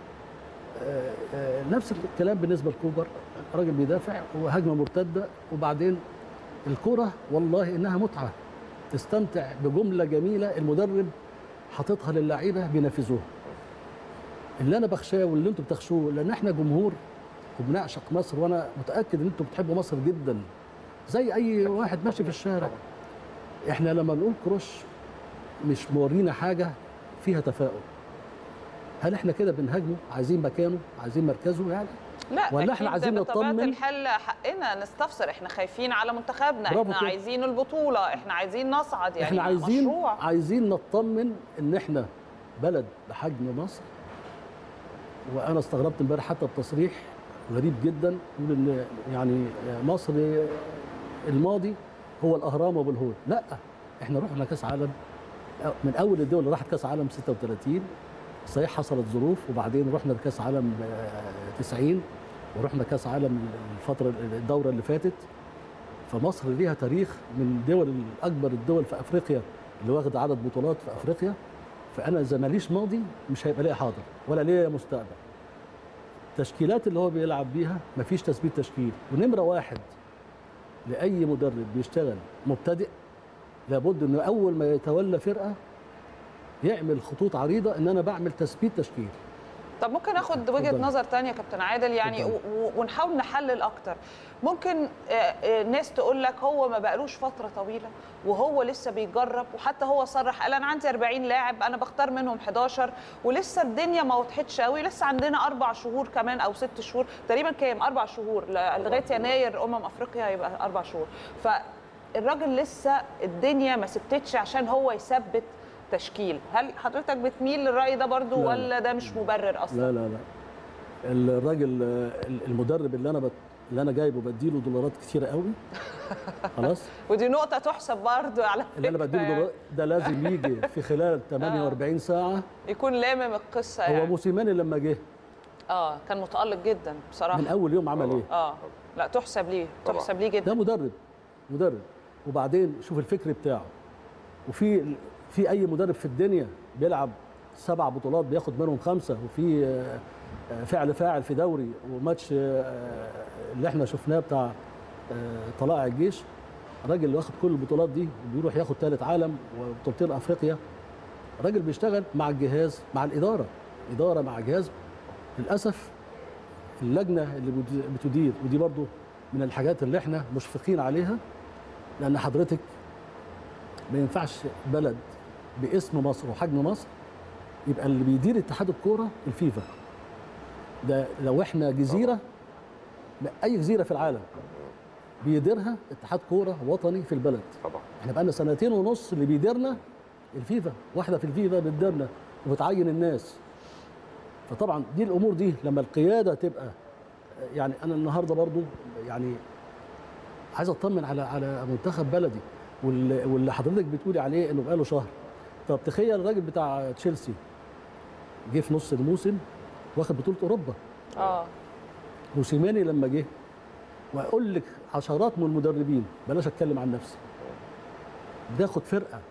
آه، آه، نفس الكلام بالنسبه لكوبر راجل بيدافع وهجمه مرتده وبعدين الكره والله انها متعه تستمتع بجمله جميله المدرب حاططها للعيبه بينفذوها اللي انا بخشاه واللي انتم بتخشوه لان احنا جمهور وبنعشق مصر وانا متاكد ان انتم بتحبوا مصر جدا زي اي واحد ماشي في الشارع احنا لما بنقول كروش مش مورينا حاجه فيها تفاؤل هل احنا كده بنهاجمه عايزين مكانه عايزين مركزه يعني لا ولا أكيد إحنا عايزين بطبيعة نطمن؟ الحال حقنا نستفسر احنا خايفين على منتخبنا برافو احنا كده. عايزين البطولة احنا عايزين نصعد يعني احنا عايزين مشروع عايزين نطمن ان احنا بلد بحجم مصر وانا استغربت امبارح حتى التصريح غريب جدا يقول ان يعني مصر الماضي هو الاهرام وابو الهول لا احنا رحنا كاس عالم من اول الدول اللي راحت كاس عالم 36 صحيح حصلت ظروف وبعدين رحنا لكاس عالم آه، 90 ورحنا كاس عالم الفتره الدوره اللي فاتت فمصر ليها تاريخ من دول اكبر الدول في افريقيا اللي واخد عدد بطولات في افريقيا فانا اذا ماليش ماضي مش هيبقى ليا حاضر ولا ليا مستقبل التشكيلات اللي هو بيلعب بيها مفيش تثبيت تشكيل ونمره واحد لاي مدرب بيشتغل مبتدئ لابد انه اول ما يتولى فرقه يعمل خطوط عريضه ان انا بعمل تثبيت تشكيل طب ممكن اخد وجهه اتفضلي. نظر تانية يا كابتن عادل يعني اتفضلي. و- و- ونحاول نحلل اكتر ممكن آه، آه، ناس تقول لك هو ما بقالوش فتره طويله وهو لسه بيجرب وحتى هو صرح قال انا عندي 40 لاعب انا بختار منهم 11 ولسه الدنيا ما وضحتش قوي لسه عندنا اربع شهور كمان او ست شهور تقريبا كام اربع شهور ل- لغايه يناير امم افريقيا هيبقى اربع شهور فالراجل لسه الدنيا ما سبتتش عشان هو يثبت تشكيل هل حضرتك بتميل للراي ده برضو لا، لا. ولا ده مش مبرر اصلا لا لا لا الراجل آه، المدرب اللي انا بت... اللي انا جايبه بديله دولارات كتيره قوي خلاص ودي نقطة تحسب برضو على اللي انا فكرة بديله يعني. دولارات ده لازم يجي في خلال 48 ساعه يكون لامم القصة هو يعني موسيماني لما جه اه كان متألق جدا بصراحة من اول يوم عمل ايه اه لا تحسب ليه طبعا. تحسب ليه ده جدا مدرب مدرب وبعدين شوف الفكر بتاعه وفي في اي مدرب في الدنيا بيلعب سبع بطولات بياخد منهم خمسه وفي آه، آه، فعل فاعل في دوري وماتش آه، اللي احنا شفناه بتاع آه، طلائع الجيش راجل اللي واخد كل البطولات دي وبيروح ياخد ثالث عالم وبطولتين افريقيا راجل بيشتغل مع الجهاز مع الاداره اداره مع جهاز للاسف اللجنه اللي بت- بتدير ودي برضو من الحاجات اللي احنا مشفقين عليها لان حضرتك ما ينفعش بلد باسم مصر وحجم مصر يبقى اللي بيدير اتحاد الكوره الفيفا ده لو احنا جزيره اي جزيره في العالم بيديرها اتحاد كوره وطني في البلد طبعا احنا بقالنا سنتين ونص اللي بيديرنا الفيفا واحده في الفيفا بتديرنا وبتعين الناس فطبعا دي الامور دي لما القياده تبقى يعني انا النهارده برضو يعني عايز اطمن على على منتخب بلدي واللي واللي حضرتك بتقولي عليه انه بقاله شهر طب تخيل الراجل بتاع تشيلسي جه في نص الموسم واخد بطوله اوروبا اه موسيماني لما جه واقول لك عشرات من المدربين بلاش اتكلم عن نفسي بياخد فرقه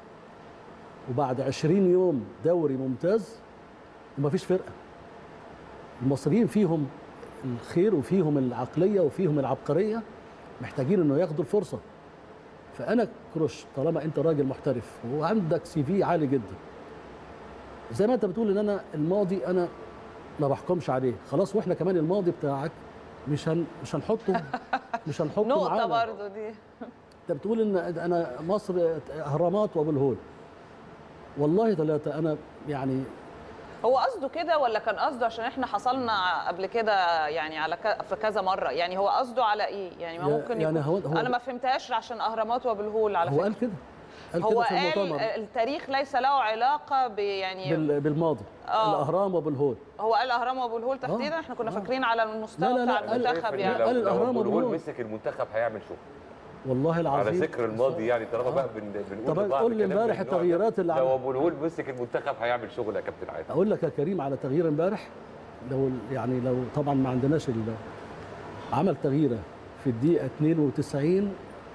وبعد 20 يوم دوري ممتاز ومفيش فرقه المصريين فيهم الخير وفيهم العقليه وفيهم العبقريه محتاجين انه ياخدوا الفرصه فانا كروش طالما انت راجل محترف وعندك سي في عالي جدا زي ما انت بتقول ان انا الماضي انا ما بحكمش عليه خلاص واحنا كمان الماضي بتاعك مش هن مش هنحطه مش هنحطه نقطه معانا برضو دي انت بتقول ان انا مصر اهرامات وابو الهول والله ثلاثه انا يعني هو قصده كده ولا كان قصده عشان احنا حصلنا قبل كده يعني على ك... في كذا مره يعني هو قصده على ايه يعني ما يا- ممكن يعني يكون هو- هو- انا ما فهمتهاش عشان اهرامات وابو على هو فكره قال كده قال هو كده في قال المؤتمر التاريخ ليس له علاقه ب يعني بال- بالماضي آه. الاهرام وابو الهول هو قال اهرام وابو الهول تحديدا احنا كنا آه. فاكرين على المستوى لا، لا، بتاع لا، قال- المنتخب قال- يعني قال الأهرام لو والهول. مسك المنتخب هيعمل شغل والله العظيم على ذكر الماضي يعني طالما آه. بقى بن بنقول طب لبعض قول لي كلام امبارح من النوع ده. التغييرات اللي لو عمل- ابو الهول مسك المنتخب هيعمل شغل يا كابتن عادل اقول لك يا كريم على تغيير امبارح لو يعني لو طبعا ما عندناش ال- عمل تغييره في الدقيقه 92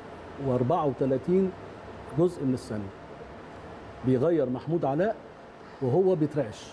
و34 جزء من الثانيه بيغير محمود علاء وهو بيترعش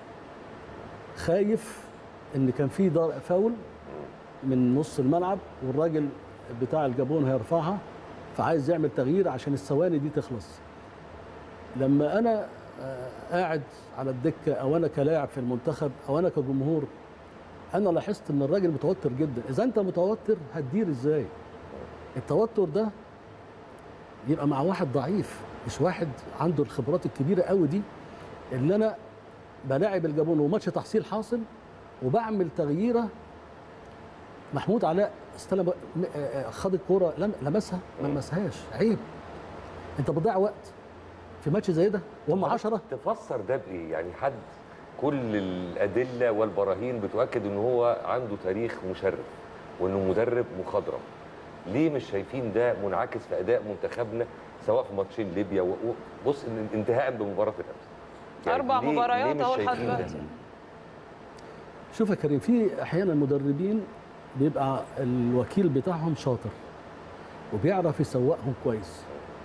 خايف ان كان في ضرب فاول من نص الملعب والراجل بتاع الجابون هيرفعها فعايز يعمل تغيير عشان الثواني دي تخلص لما انا آه، قاعد على الدكه او انا كلاعب في المنتخب او انا كجمهور انا لاحظت ان الراجل متوتر جدا اذا انت متوتر هتدير ازاي التوتر ده يبقى مع واحد ضعيف مش واحد عنده الخبرات الكبيره قوي دي اللي انا بلاعب الجابون وماتش تحصيل حاصل وبعمل تغييره محمود علاء استلم م- آه، آه، خد الكوره لم- لمسها ما لمسهاش عيب انت بتضيع وقت في ماتش زي ده وهم 10 تفسر ده بايه يعني حد كل الادله والبراهين بتؤكد ان هو عنده تاريخ مشرف وانه مدرب مخضرم ليه مش شايفين ده منعكس في اداء منتخبنا سواء في ماتشين ليبيا و- و- بص إن- انتهاء بمباراه الامس أربع ليه- مباريات ليه مش أهو لحد شايفين ده؟ دلوقتي. شوف يا كريم في احيانا مدربين بيبقى الوكيل بتاعهم شاطر وبيعرف يسوقهم كويس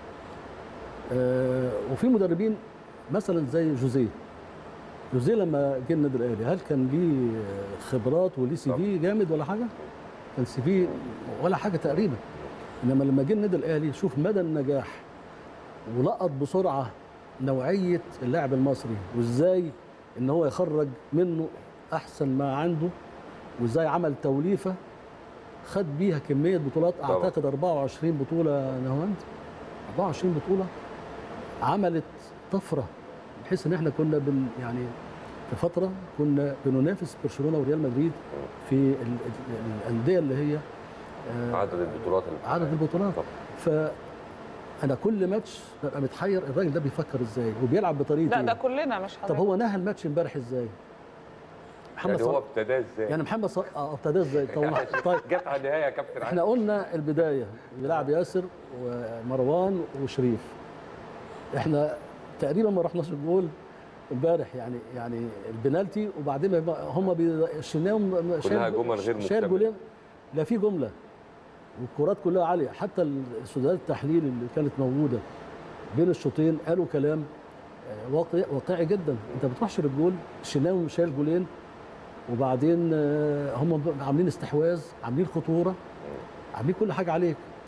آه وفي مدربين مثلا زي جوزيه جوزيه لما جه النادي الاهلي هل كان ليه خبرات وليه سي في جامد ولا حاجه؟ كان سي في ولا حاجه تقريبا انما لما جه النادي الاهلي شوف مدى النجاح ولقط بسرعه نوعيه اللاعب المصري وازاي ان هو يخرج منه احسن ما عنده وازاي عمل توليفه خد بيها كميه بطولات طبعا. اعتقد 24 بطوله نهاوند 24 بطوله عملت طفره بحيث ان احنا كنا بن يعني في فتره كنا بننافس برشلونه وريال مدريد في ال- ال- الانديه اللي هي آه، عدد البطولات اللي عدد البطولات طبعا. فانا كل ماتش ببقى متحير الراجل ده بيفكر ازاي وبيلعب بطريقه لا ده إيه؟ كلنا مش طب حضرتك هو نهى الماتش امبارح ازاي؟ محمد يعني هو صلاح ابتداه ازاي؟ يعني محمد صلاح اه ابتدى ازاي؟ طب طيب جت على النهايه يا كابتن احنا عادل قلنا البدايه بيلعب ياسر ومروان وشريف احنا تقريبا ما رحناش الجول امبارح يعني يعني البنالتي وبعدين ما- هم بيشيلناهم كلها جمل غير شايل مكتملة. جولين لا في جمله والكرات كلها عاليه حتى السودانات التحليل اللي كانت موجوده بين الشوطين قالوا كلام آه، واقعي واقعي جدا انت ما بتروحش للجول الشناوي شايل جولين وبعدين آه، هم عاملين استحواذ عاملين خطوره عاملين كل حاجه عليك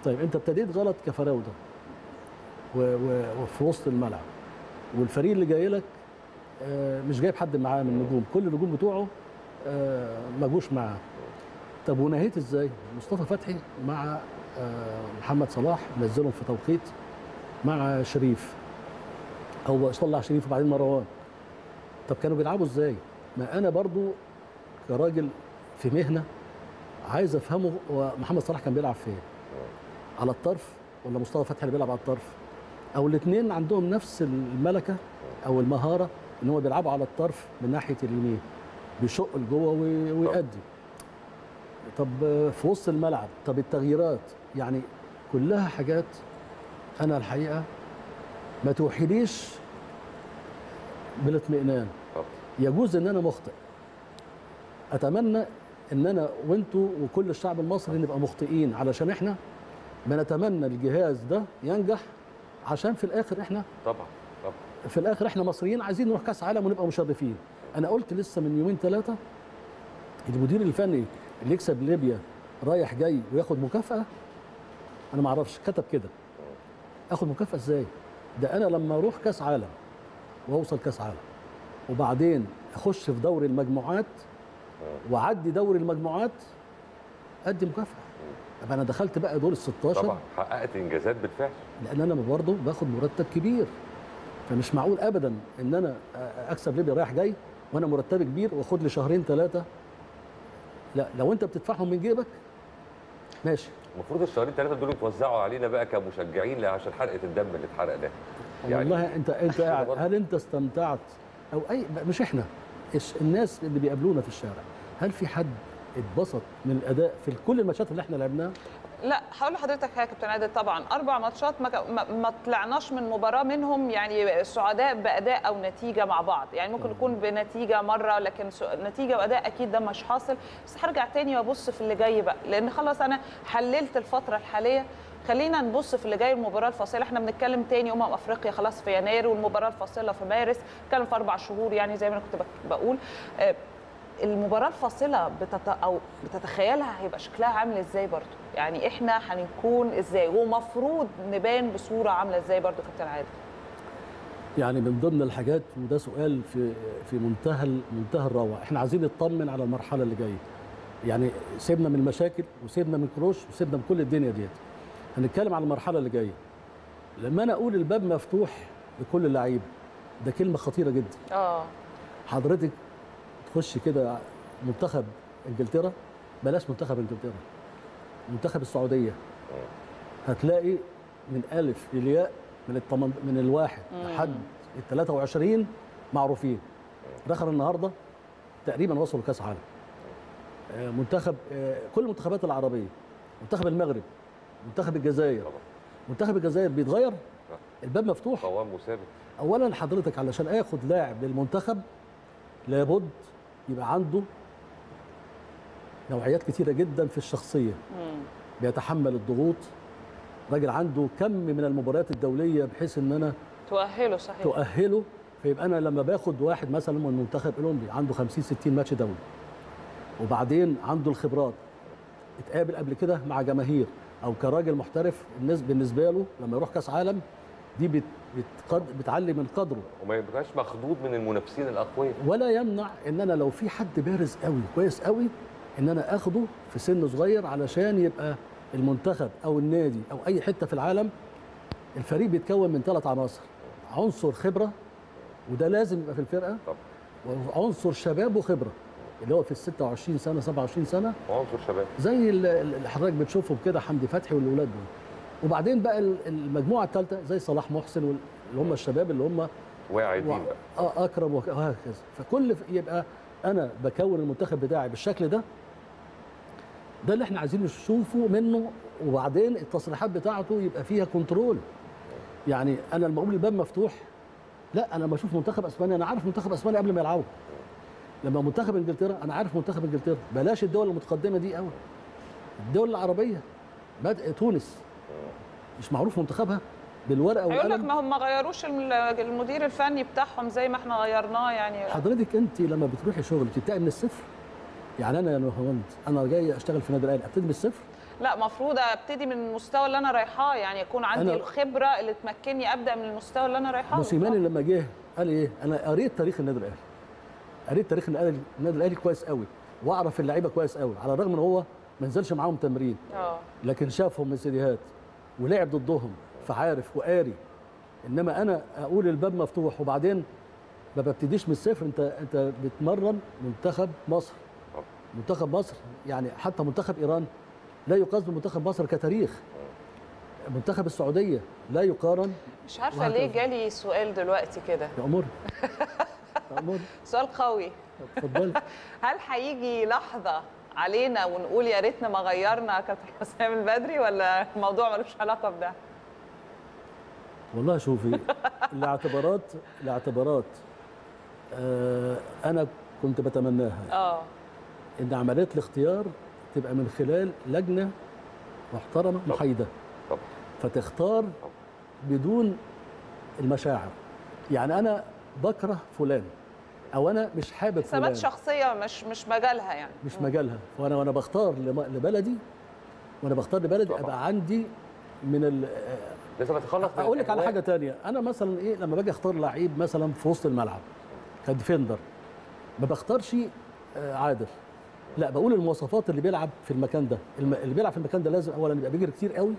طيب انت ابتديت غلط كفراوده و- و- وفي وسط الملعب والفريق اللي جاي لك آه، مش جايب حد معاه من النجوم كل النجوم بتوعه آه، ما جوش معاه طب ونهيت ازاي مصطفى فتحي مع آه، محمد صلاح نزلهم في توقيت مع شريف او طلع شريف وبعدين مروان طب كانوا بيلعبوا ازاي ما انا برضو كراجل في مهنه عايز افهمه هو محمد صلاح كان بيلعب فين على الطرف ولا مصطفى فتحي اللي بيلعب على الطرف او الاثنين عندهم نفس الملكه او المهاره ان هم بيلعبوا على الطرف من ناحيه اليمين بيشق لجوه وي- ويأدي طب في وسط الملعب طب التغييرات يعني كلها حاجات انا الحقيقه ما توحيليش بالاطمئنان طب. يجوز ان انا مخطئ اتمنى ان انا وانتوا وكل الشعب المصري نبقى مخطئين علشان احنا بنتمنى الجهاز ده ينجح عشان في الاخر احنا طبعا طبعا في الاخر احنا مصريين عايزين نروح كاس عالم ونبقى مشرفين انا قلت لسه من يومين ثلاثه المدير الفني اللي يكسب ليبيا رايح جاي وياخد مكافاه انا ما اعرفش كتب كده اخد مكافاه ازاي ده انا لما اروح كاس عالم واوصل كاس عالم وبعدين اخش في دوري المجموعات واعدي دوري المجموعات ادي مكافاه يبقى انا دخلت بقى دور ال 16 طبعا حققت انجازات بالفعل لان انا برضه باخد مرتب كبير فمش معقول ابدا ان انا اكسب ليبيا رايح جاي وانا مرتبي كبير واخد لي شهرين ثلاثه لا لو انت بتدفعهم من جيبك ماشي المفروض الشهرين ثلاثه دول يتوزعوا علينا بقى كمشجعين لا عشان حرقه الدم اللي اتحرق ده يعني والله انت انت قاعد برضه. هل انت استمتعت او اي مش احنا الش- الناس اللي بيقابلونا في الشارع هل في حد اتبسط من الاداء في كل الماتشات اللي احنا لعبناها لا هقول لحضرتك حاجه يا كابتن عادل طبعا اربع ماتشات ما, ك- ما, ما طلعناش من مباراه منهم يعني سعداء باداء او نتيجه مع بعض يعني ممكن يكون بنتيجه مره لكن س- نتيجه واداء اكيد ده مش حاصل بس هرجع تاني وابص في اللي جاي بقى لان خلاص انا حللت الفتره الحاليه خلينا نبص في اللي جاي المباراه الفاصله احنا بنتكلم تاني امم افريقيا خلاص في يناير والمباراه الفاصله في مارس بنتكلم في اربع شهور يعني زي ما انا كنت بك- بقول آه، المباراه الفاصله بتت... او بتتخيلها هيبقى شكلها عامل ازاي برضو يعني احنا هنكون ازاي ومفروض نبان بصوره عامله ازاي برضو كابتن عادل يعني من ضمن الحاجات وده سؤال في في منتهى ال- منتهى الروعه احنا عايزين نطمن على المرحله اللي جايه يعني سيبنا من المشاكل وسيبنا من كروش وسيبنا من كل الدنيا ديت هنتكلم على المرحله اللي جايه لما انا اقول الباب مفتوح لكل اللعيبه ده كلمه خطيره جدا اه حضرتك تخش كده منتخب انجلترا بلاش منتخب انجلترا منتخب السعوديه هتلاقي من الف للياء من التمن من الواحد لحد ال 23 معروفين دخل النهارده تقريبا وصلوا كاس عالم آه، منتخب آه، كل المنتخبات العربيه منتخب المغرب منتخب الجزائر طبعا. منتخب الجزائر بيتغير الباب مفتوح قوام وثابت اولا حضرتك علشان اخد لاعب للمنتخب لابد يبقى عنده نوعيات كتيره جدا في الشخصيه بيتحمل الضغوط راجل عنده كم من المباريات الدوليه بحيث ان انا تؤهله صحيح تؤهله فيبقى انا لما باخد واحد مثلا من المنتخب الاولمبي عنده 50 60 ماتش دولي وبعدين عنده الخبرات اتقابل قبل كده مع جماهير او كراجل محترف الناس بالنسبه له لما يروح كاس عالم دي بت بتقد بتعلي من قدره وما يبقاش مخضوض من المنافسين الاقوياء ولا يمنع ان انا لو في حد بارز قوي كويس قوي ان انا اخده في سن صغير علشان يبقى المنتخب او النادي او اي حته في العالم الفريق بيتكون من ثلاث عناصر عنصر خبره وده لازم يبقى في الفرقه طب وعنصر شباب وخبره اللي هو في ال 26 سنه 27 سنه وعنصر شباب زي ال- ال- اللي حضرتك بتشوفهم كده حمدي فتحي والولاد دول وبعدين بقى ال- المجموعه الثالثه زي صلاح محسن وال- اللي هم الشباب اللي هم واعدين و- بقى آه، اكرم وك- وهكذا فكل ف- يبقى انا بكون المنتخب بتاعي بالشكل ده ده اللي احنا عايزين نشوفه منه وبعدين التصريحات بتاعته يبقى فيها كنترول يعني انا لما اقول الباب مفتوح لا انا لما اشوف منتخب اسبانيا انا عارف منتخب اسبانيا قبل ما يلعبوا لما منتخب انجلترا انا عارف منتخب انجلترا بلاش الدول المتقدمه دي قوي الدول العربيه بدء تونس مش معروف منتخبها بالورقه هيقول لك والقلم ما هم ما غيروش الم- المدير الفني بتاعهم زي ما احنا غيرناه يعني حضرتك انت لما بتروحي شغل بتبداي من الصفر يعني انا يا نهاوند انا جاي اشتغل في نادي الاهلي ابتدي من الصفر لا مفروض ابتدي من المستوى اللي انا رايحاه يعني يكون عندي أنا- الخبره اللي تمكنني ابدا من المستوى اللي انا رايحاه موسيماني لما جه قال ايه انا قريت تاريخ النادي الاهلي قريت تاريخ النادي النادي الاهلي كويس قوي واعرف اللعيبه كويس قوي على الرغم ان هو ما نزلش معاهم تمرين اه لكن شافهم من سيديهات ولعب ضدهم فعارف وقاري انما انا اقول الباب مفتوح وبعدين ما ببتديش من الصفر انت انت بتمرن منتخب مصر منتخب مصر يعني حتى منتخب ايران لا يقاس بمنتخب مصر كتاريخ منتخب السعوديه لا يقارن مش عارفه وهكذا. ليه جالي سؤال دلوقتي كده يا امور يا امور سؤال قوي اتفضلي هل هيجي لحظه علينا ونقول يا ريتنا ما غيرنا كابتن حسام البدري ولا الموضوع ملوش علاقه بده والله شوفي الاعتبارات الاعتبارات آه انا كنت بتمناها اه ان عمليه الاختيار تبقى من خلال لجنه محترمه محايده طبعا فتختار بدون المشاعر يعني انا بكره فلان او انا مش حابب فلان حسابات شخصيه مش مش مجالها يعني مش مجالها وانا وانا بختار لم- لبلدي وانا بختار لبلدي طبعا. ابقى عندي من ال لازم اتخلص من اقول لك على الأهواء. حاجه تانية انا مثلا ايه لما باجي اختار لعيب مثلا في وسط الملعب كديفندر ما بختارش آه، عادل لا بقول المواصفات اللي بيلعب في المكان ده الم- اللي بيلعب في المكان ده لازم اولا يبقى بيجري كتير قوي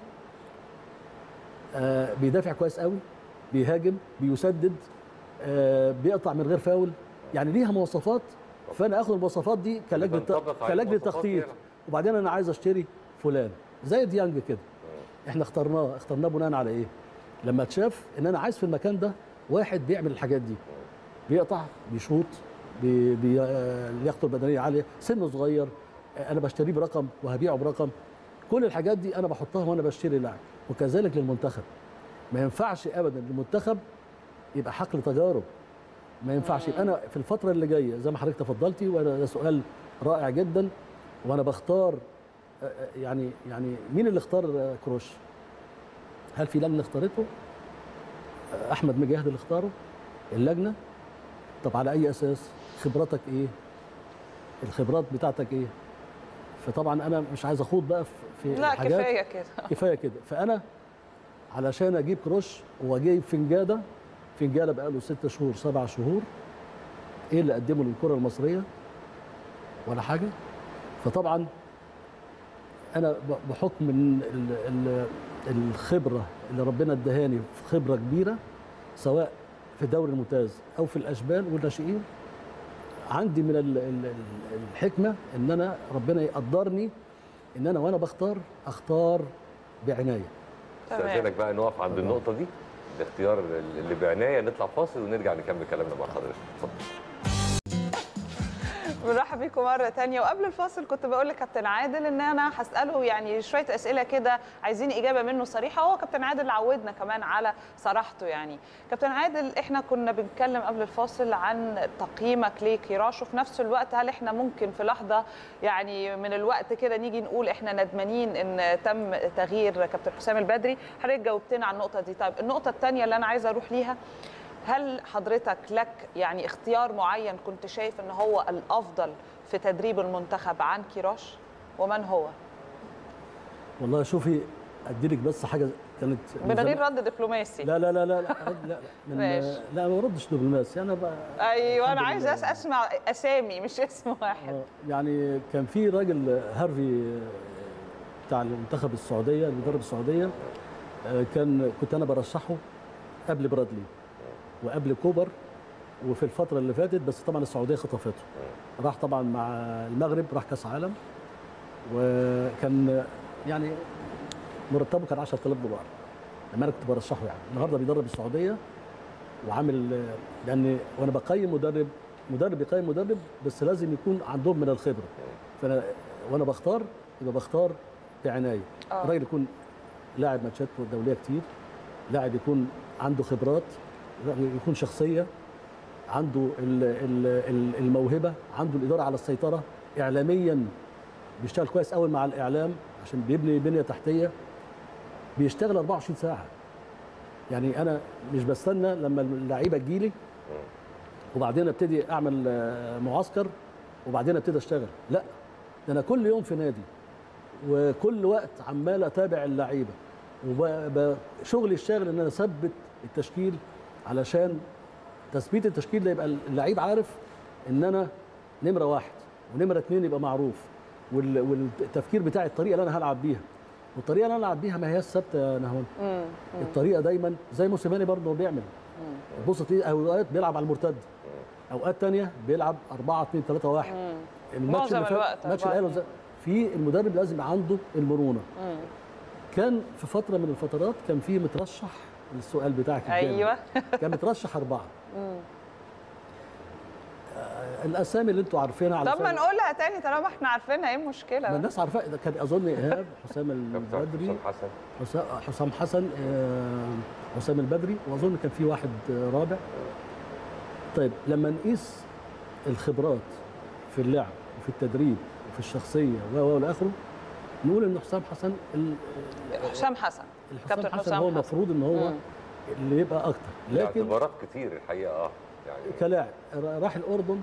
آه، بيدافع كويس قوي بيهاجم بيسدد آه، بيقطع من غير فاول يعني ليها مواصفات فانا اخد المواصفات دي كلجنه بنطبق عليه كلجنه مواصفات تخطيط يلعب. وبعدين انا عايز اشتري فلان زي ديانج كده احنا اخترناه اخترناه بناء على ايه لما اتشاف ان انا عايز في المكان ده واحد بيعمل الحاجات دي بيقطع بيشوط بي بي آه، لياقته البدنيه عاليه سنه صغير آه، انا بشتريه برقم وهبيعه برقم كل الحاجات دي انا بحطها وانا بشتري لاعب وكذلك للمنتخب ما ينفعش ابدا المنتخب يبقى حقل تجارب ما ينفعش يبقى انا في الفتره اللي جايه زي ما حضرتك تفضلتي وانا ده سؤال رائع جدا وانا بختار آه، آه، يعني يعني مين اللي اختار آه، كروش؟ هل في لجنه اختارته؟ آه، احمد مجاهد اللي اختاره؟ اللجنه؟ طب على اي اساس؟ خبرتك ايه؟ الخبرات بتاعتك ايه؟ فطبعا انا مش عايز اخوض بقى في- في لا حاجات كفايه كده كفايه كده فانا علشان اجيب كروش واجيب فنجاده فنجاده بقاله ست شهور سبع شهور ايه اللي قدمه للكره المصريه ولا حاجه فطبعا انا ب- بحكم ان ال- ال- الخبره اللي ربنا ادهاني خبره كبيره سواء في الدوري الممتاز او في الاشبال والناشئين عندي من ال- ال- ال- الحكمه ان انا ربنا يقدرني ان انا وانا بختار اختار بعنايه تمام استاذنك بقى نقف عند النقطه دي الاختيار اللي بعنايه نطلع فاصل ونرجع نكمل كلامنا مع حضرتك اتفضل بنرحب بيكم مرة تانية وقبل الفاصل كنت بقول لكابتن عادل ان انا هسأله يعني شوية اسئلة كده عايزين اجابة منه صريحة هو كابتن عادل عودنا كمان على صراحته يعني كابتن عادل احنا كنا بنتكلم قبل الفاصل عن تقييمك لكيراش وفي نفس الوقت هل احنا ممكن في لحظة يعني من الوقت كده نيجي نقول احنا ندمانين ان تم تغيير كابتن حسام البدري حضرتك جاوبتنا على النقطة دي طيب النقطة الثانية اللي انا عايزة اروح ليها هل حضرتك لك يعني اختيار معين كنت شايف ان هو الافضل في تدريب المنتخب عن كيروش ومن هو والله شوفي اديلك بس حاجه كانت من من غير زمان. رد دبلوماسي لا لا لا لا لا لا, لا, من ماشي. لا ما بردش دبلوماسي انا بقى ايوه انا الحمد عايزه لله. أس- اسمع اسامي مش اسم واحد آه، يعني كان في راجل هارفي آه، بتاع المنتخب السعوديه المدرب السعوديه آه، كان كنت انا برشحه قبل برادلي وقبل كوبر وفي الفتره اللي فاتت بس طبعا السعوديه خطفته راح طبعا مع المغرب راح كاس عالم وكان يعني مرتبه كان 10000 دولار لما انا كنت برشحه يعني النهارده بيدرب السعوديه وعامل لان وانا بقيم مدرب مدرب بيقيم مدرب بس لازم يكون عندهم من الخبره فانا وانا بختار يبقى بختار بعنايه آه. الراجل يكون لاعب ماتشات دوليه كتير لاعب يكون عنده خبرات يكون شخصيه عنده ال- ال- ال- الموهبه عنده الاداره على السيطره اعلاميا بيشتغل كويس قوي مع الاعلام عشان بيبني بنيه تحتيه بيشتغل 24 ساعه يعني انا مش بستنى لما اللعيبه تجيلي وبعدين ابتدي اعمل آه، معسكر وبعدين ابتدي اشتغل لا ده انا كل يوم في نادي وكل وقت عمال اتابع اللعيبه وشغلي الشاغل ان انا اثبت التشكيل علشان تثبيت التشكيل ده يبقى اللعيب عارف ان انا نمره واحد ونمره اثنين يبقى معروف وال- والتفكير بتاعي الطريقه اللي انا هلعب بيها والطريقه اللي انا هلعب بيها ما هي ثابته يا نهوان الطريقه دايما زي موسيماني برضه هو بيعمل بص تلاقيه اوقات بيلعب على المرتد اوقات تانية بيلعب 4 2 3 1 الماتش معظم اللي فات الوقت الماتش 4 الاهلي والزمالك، في المدرب لازم يبقى عنده المرونه كان في فتره من الفترات كان في مترشح السؤال بتاعك الجامد. ايوه كان مترشح اربعه آه، الاسامي اللي انتوا عارفينها على طب ما سبيل- نقولها تاني طالما احنا عارفينها ايه ما المشكله الناس عارفاه ده كان اظن ايهاب حسام كابتن البدري حسام حسن حسام حسام حسن آه، حسام البدري واظن كان في واحد آه، رابع طيب لما نقيس الخبرات في اللعب وفي التدريب وفي الشخصيه و و والى اخره نقول ان حسام حسن ال- حسام حسن الحسام كابتن حسن حسام هو حسن. المفروض ان هو مم. اللي يبقى اكتر لكن اعتبارات كتير الحقيقه اه يعني كلاعب راح الاردن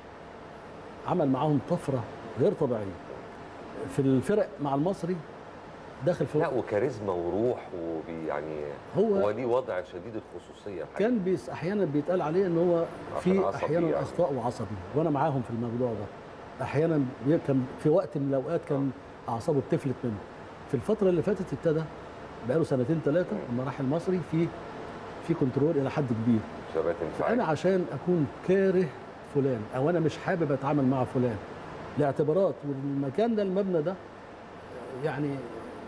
عمل معاهم طفره غير طبيعيه في الفرق مع المصري داخل في لا وكاريزما وروح وبي يعني هو- هو ليه وضع شديد الخصوصيه الحقيقه كان بيس احيانا بيتقال عليه ان هو عشان في عصبي احيانا يعني. اخطاء وعصبي وانا معاهم في الموضوع ده احيانا بي- كان في وقت من الاوقات كان اعصابه بتفلت منه في الفتره اللي فاتت ابتدى بقاله سنتين ثلاثه لما راح المصري في في كنترول الى حد كبير ثبات فانا انفعالي عشان اكون كاره فلان او انا مش حابب اتعامل مع فلان لاعتبارات والمكان ده المبنى ده يعني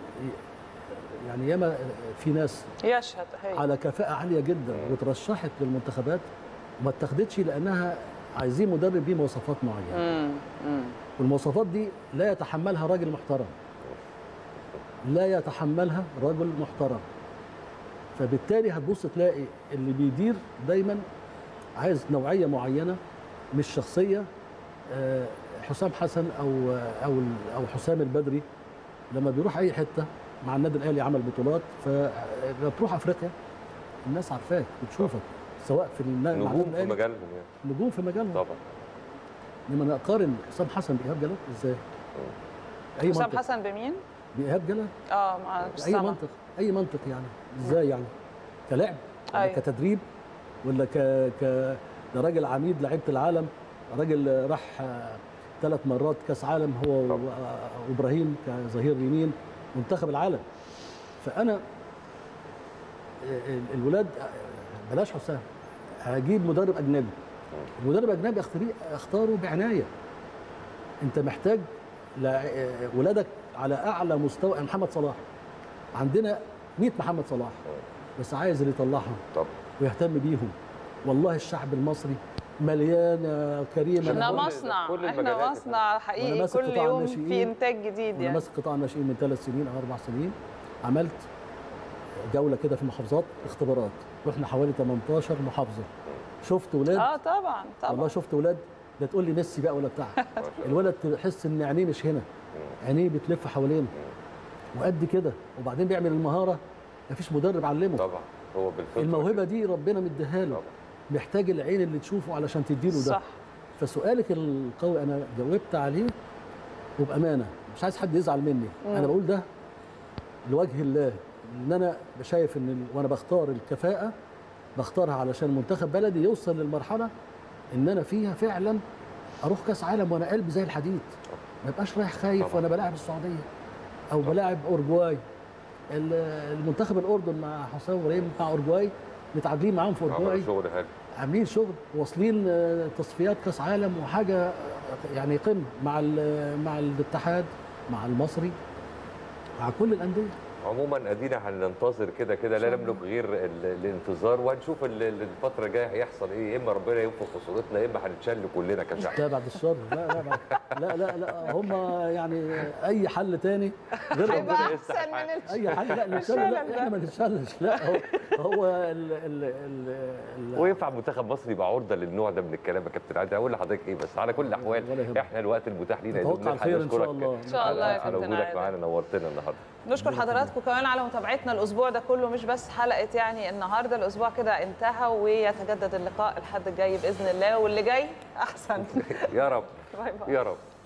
يعني ياما في ناس يشهد هي على كفاءة عالية جدا وترشحت للمنتخبات وما اتخذتش لأنها عايزين مدرب بيه مواصفات معينة مم. مم. والمواصفات دي لا يتحملها راجل محترم لا يتحملها رجل محترم فبالتالي هتبص تلاقي اللي بيدير دايما عايز نوعية معينة مش شخصية آه، حسام حسن أو أو او حسام البدري لما بيروح أي حتة مع النادي الأهلي عمل بطولات فلما بتروح أفريقيا الناس عارفاك بتشوفك سواء في النا- مع نجوم النادي في الأهلي مجالهم يعني نجوم في مجالهم طبعا لما انا اقارن حسام حسن بايهاب جلال ازاي؟ اي حسام منطق حسن بمين؟ بايهاب جلال اه مع اي السما. منطق اي منطق يعني ازاي يعني؟ كلاعب ولا أيوة. كتدريب ولا ك ك ده راجل عميد لعيبه العالم راجل راح ثلاث مرات كاس عالم هو و- طبعا. وابراهيم كظهير يمين منتخب العالم فانا ال- الولاد بلاش حسام هجيب مدرب اجنبي المدرب الاجنبي اختاري- اختاره بعنايه انت محتاج لع- ولادك على اعلى مستوى يعني محمد صلاح عندنا 100 محمد صلاح بس عايز اللي يطلعهم طبعا ويهتم بيهم والله الشعب المصري مليان يا كريم كل- احنا أنا مصنع كل احنا المجالات مصنع وأنا حقيقي ماسك كل قطاع يوم الناشئين. في انتاج جديد وانا يعني ماسك قطاع الناشئين من ثلاث سنين او اربع سنين عملت جوله كده في المحافظات اختبارات رحنا حوالي 18 محافظه شفت ولاد اه طبعا والله طبعا شفت ولاد لا تقول لي ميسي بقى ولا بتاع الولد تحس ان عينيه مش هنا عينيه بتلف حوالينه وقد كده وبعدين بيعمل المهاره مفيش مدرب علمه طبعا هو بالفطره الموهبه كده. دي ربنا مديها له طبعا. محتاج العين اللي تشوفه علشان تديله ده صح فسؤالك القوي انا جاوبت عليه وبامانه مش عايز حد يزعل مني انا بقول ده لوجه الله ان انا شايف ان ال- وانا بختار الكفاءه بختارها علشان منتخب بلدي يوصل للمرحله ان انا فيها فعلا اروح كاس عالم وانا قلبي زي الحديد ما يبقاش رايح خايف طبعا. وانا بلاعب السعوديه او بلاعب اورجواي ال- المنتخب الاردن مع حسام ابراهيم مع اورجواي متعادلين معاهم في اورجواي عملوا شغل حلو عاملين شغل واصلين آه، تصفيات كاس عالم وحاجه آه، يعني قمه مع ال- مع الاتحاد مع المصري مع كل الانديه عموما ادينا هننتظر كده كده لا نملك غير ال- الانتظار وهنشوف ال- ال- الفتره الجايه هيحصل ايه يا اما ربنا ينفخ في صورتنا يا اما هنتشل كلنا كشعب لا بعد الشر لا لا بعد لا لا لا هم يعني اي حل تاني غير هيبقى ربنا احسن من الش- اي حل لا نتشل الشلل لا ده. احنا ما نتشلش لا هو هو ال ال ال ال وينفع منتخب مصر يبقى عرضه للنوع ده من الكلام يا كابتن عادل اقول لحضرتك ايه بس على كل ولا الاحوال يهمك. احنا الوقت المتاح لينا يا دوب نتوقع نلحق الخير ان شاء نشكرك الله إن شاء الله يا على على كابتن وجودك عادل. معانا نورتنا النهارده نشكر حضراتكم كمان على متابعتنا الاسبوع ده كله مش بس حلقه يعني النهارده الاسبوع كده انتهى ويتجدد اللقاء الحد الجاي باذن الله واللي جاي احسن يا رب باي باي يا رب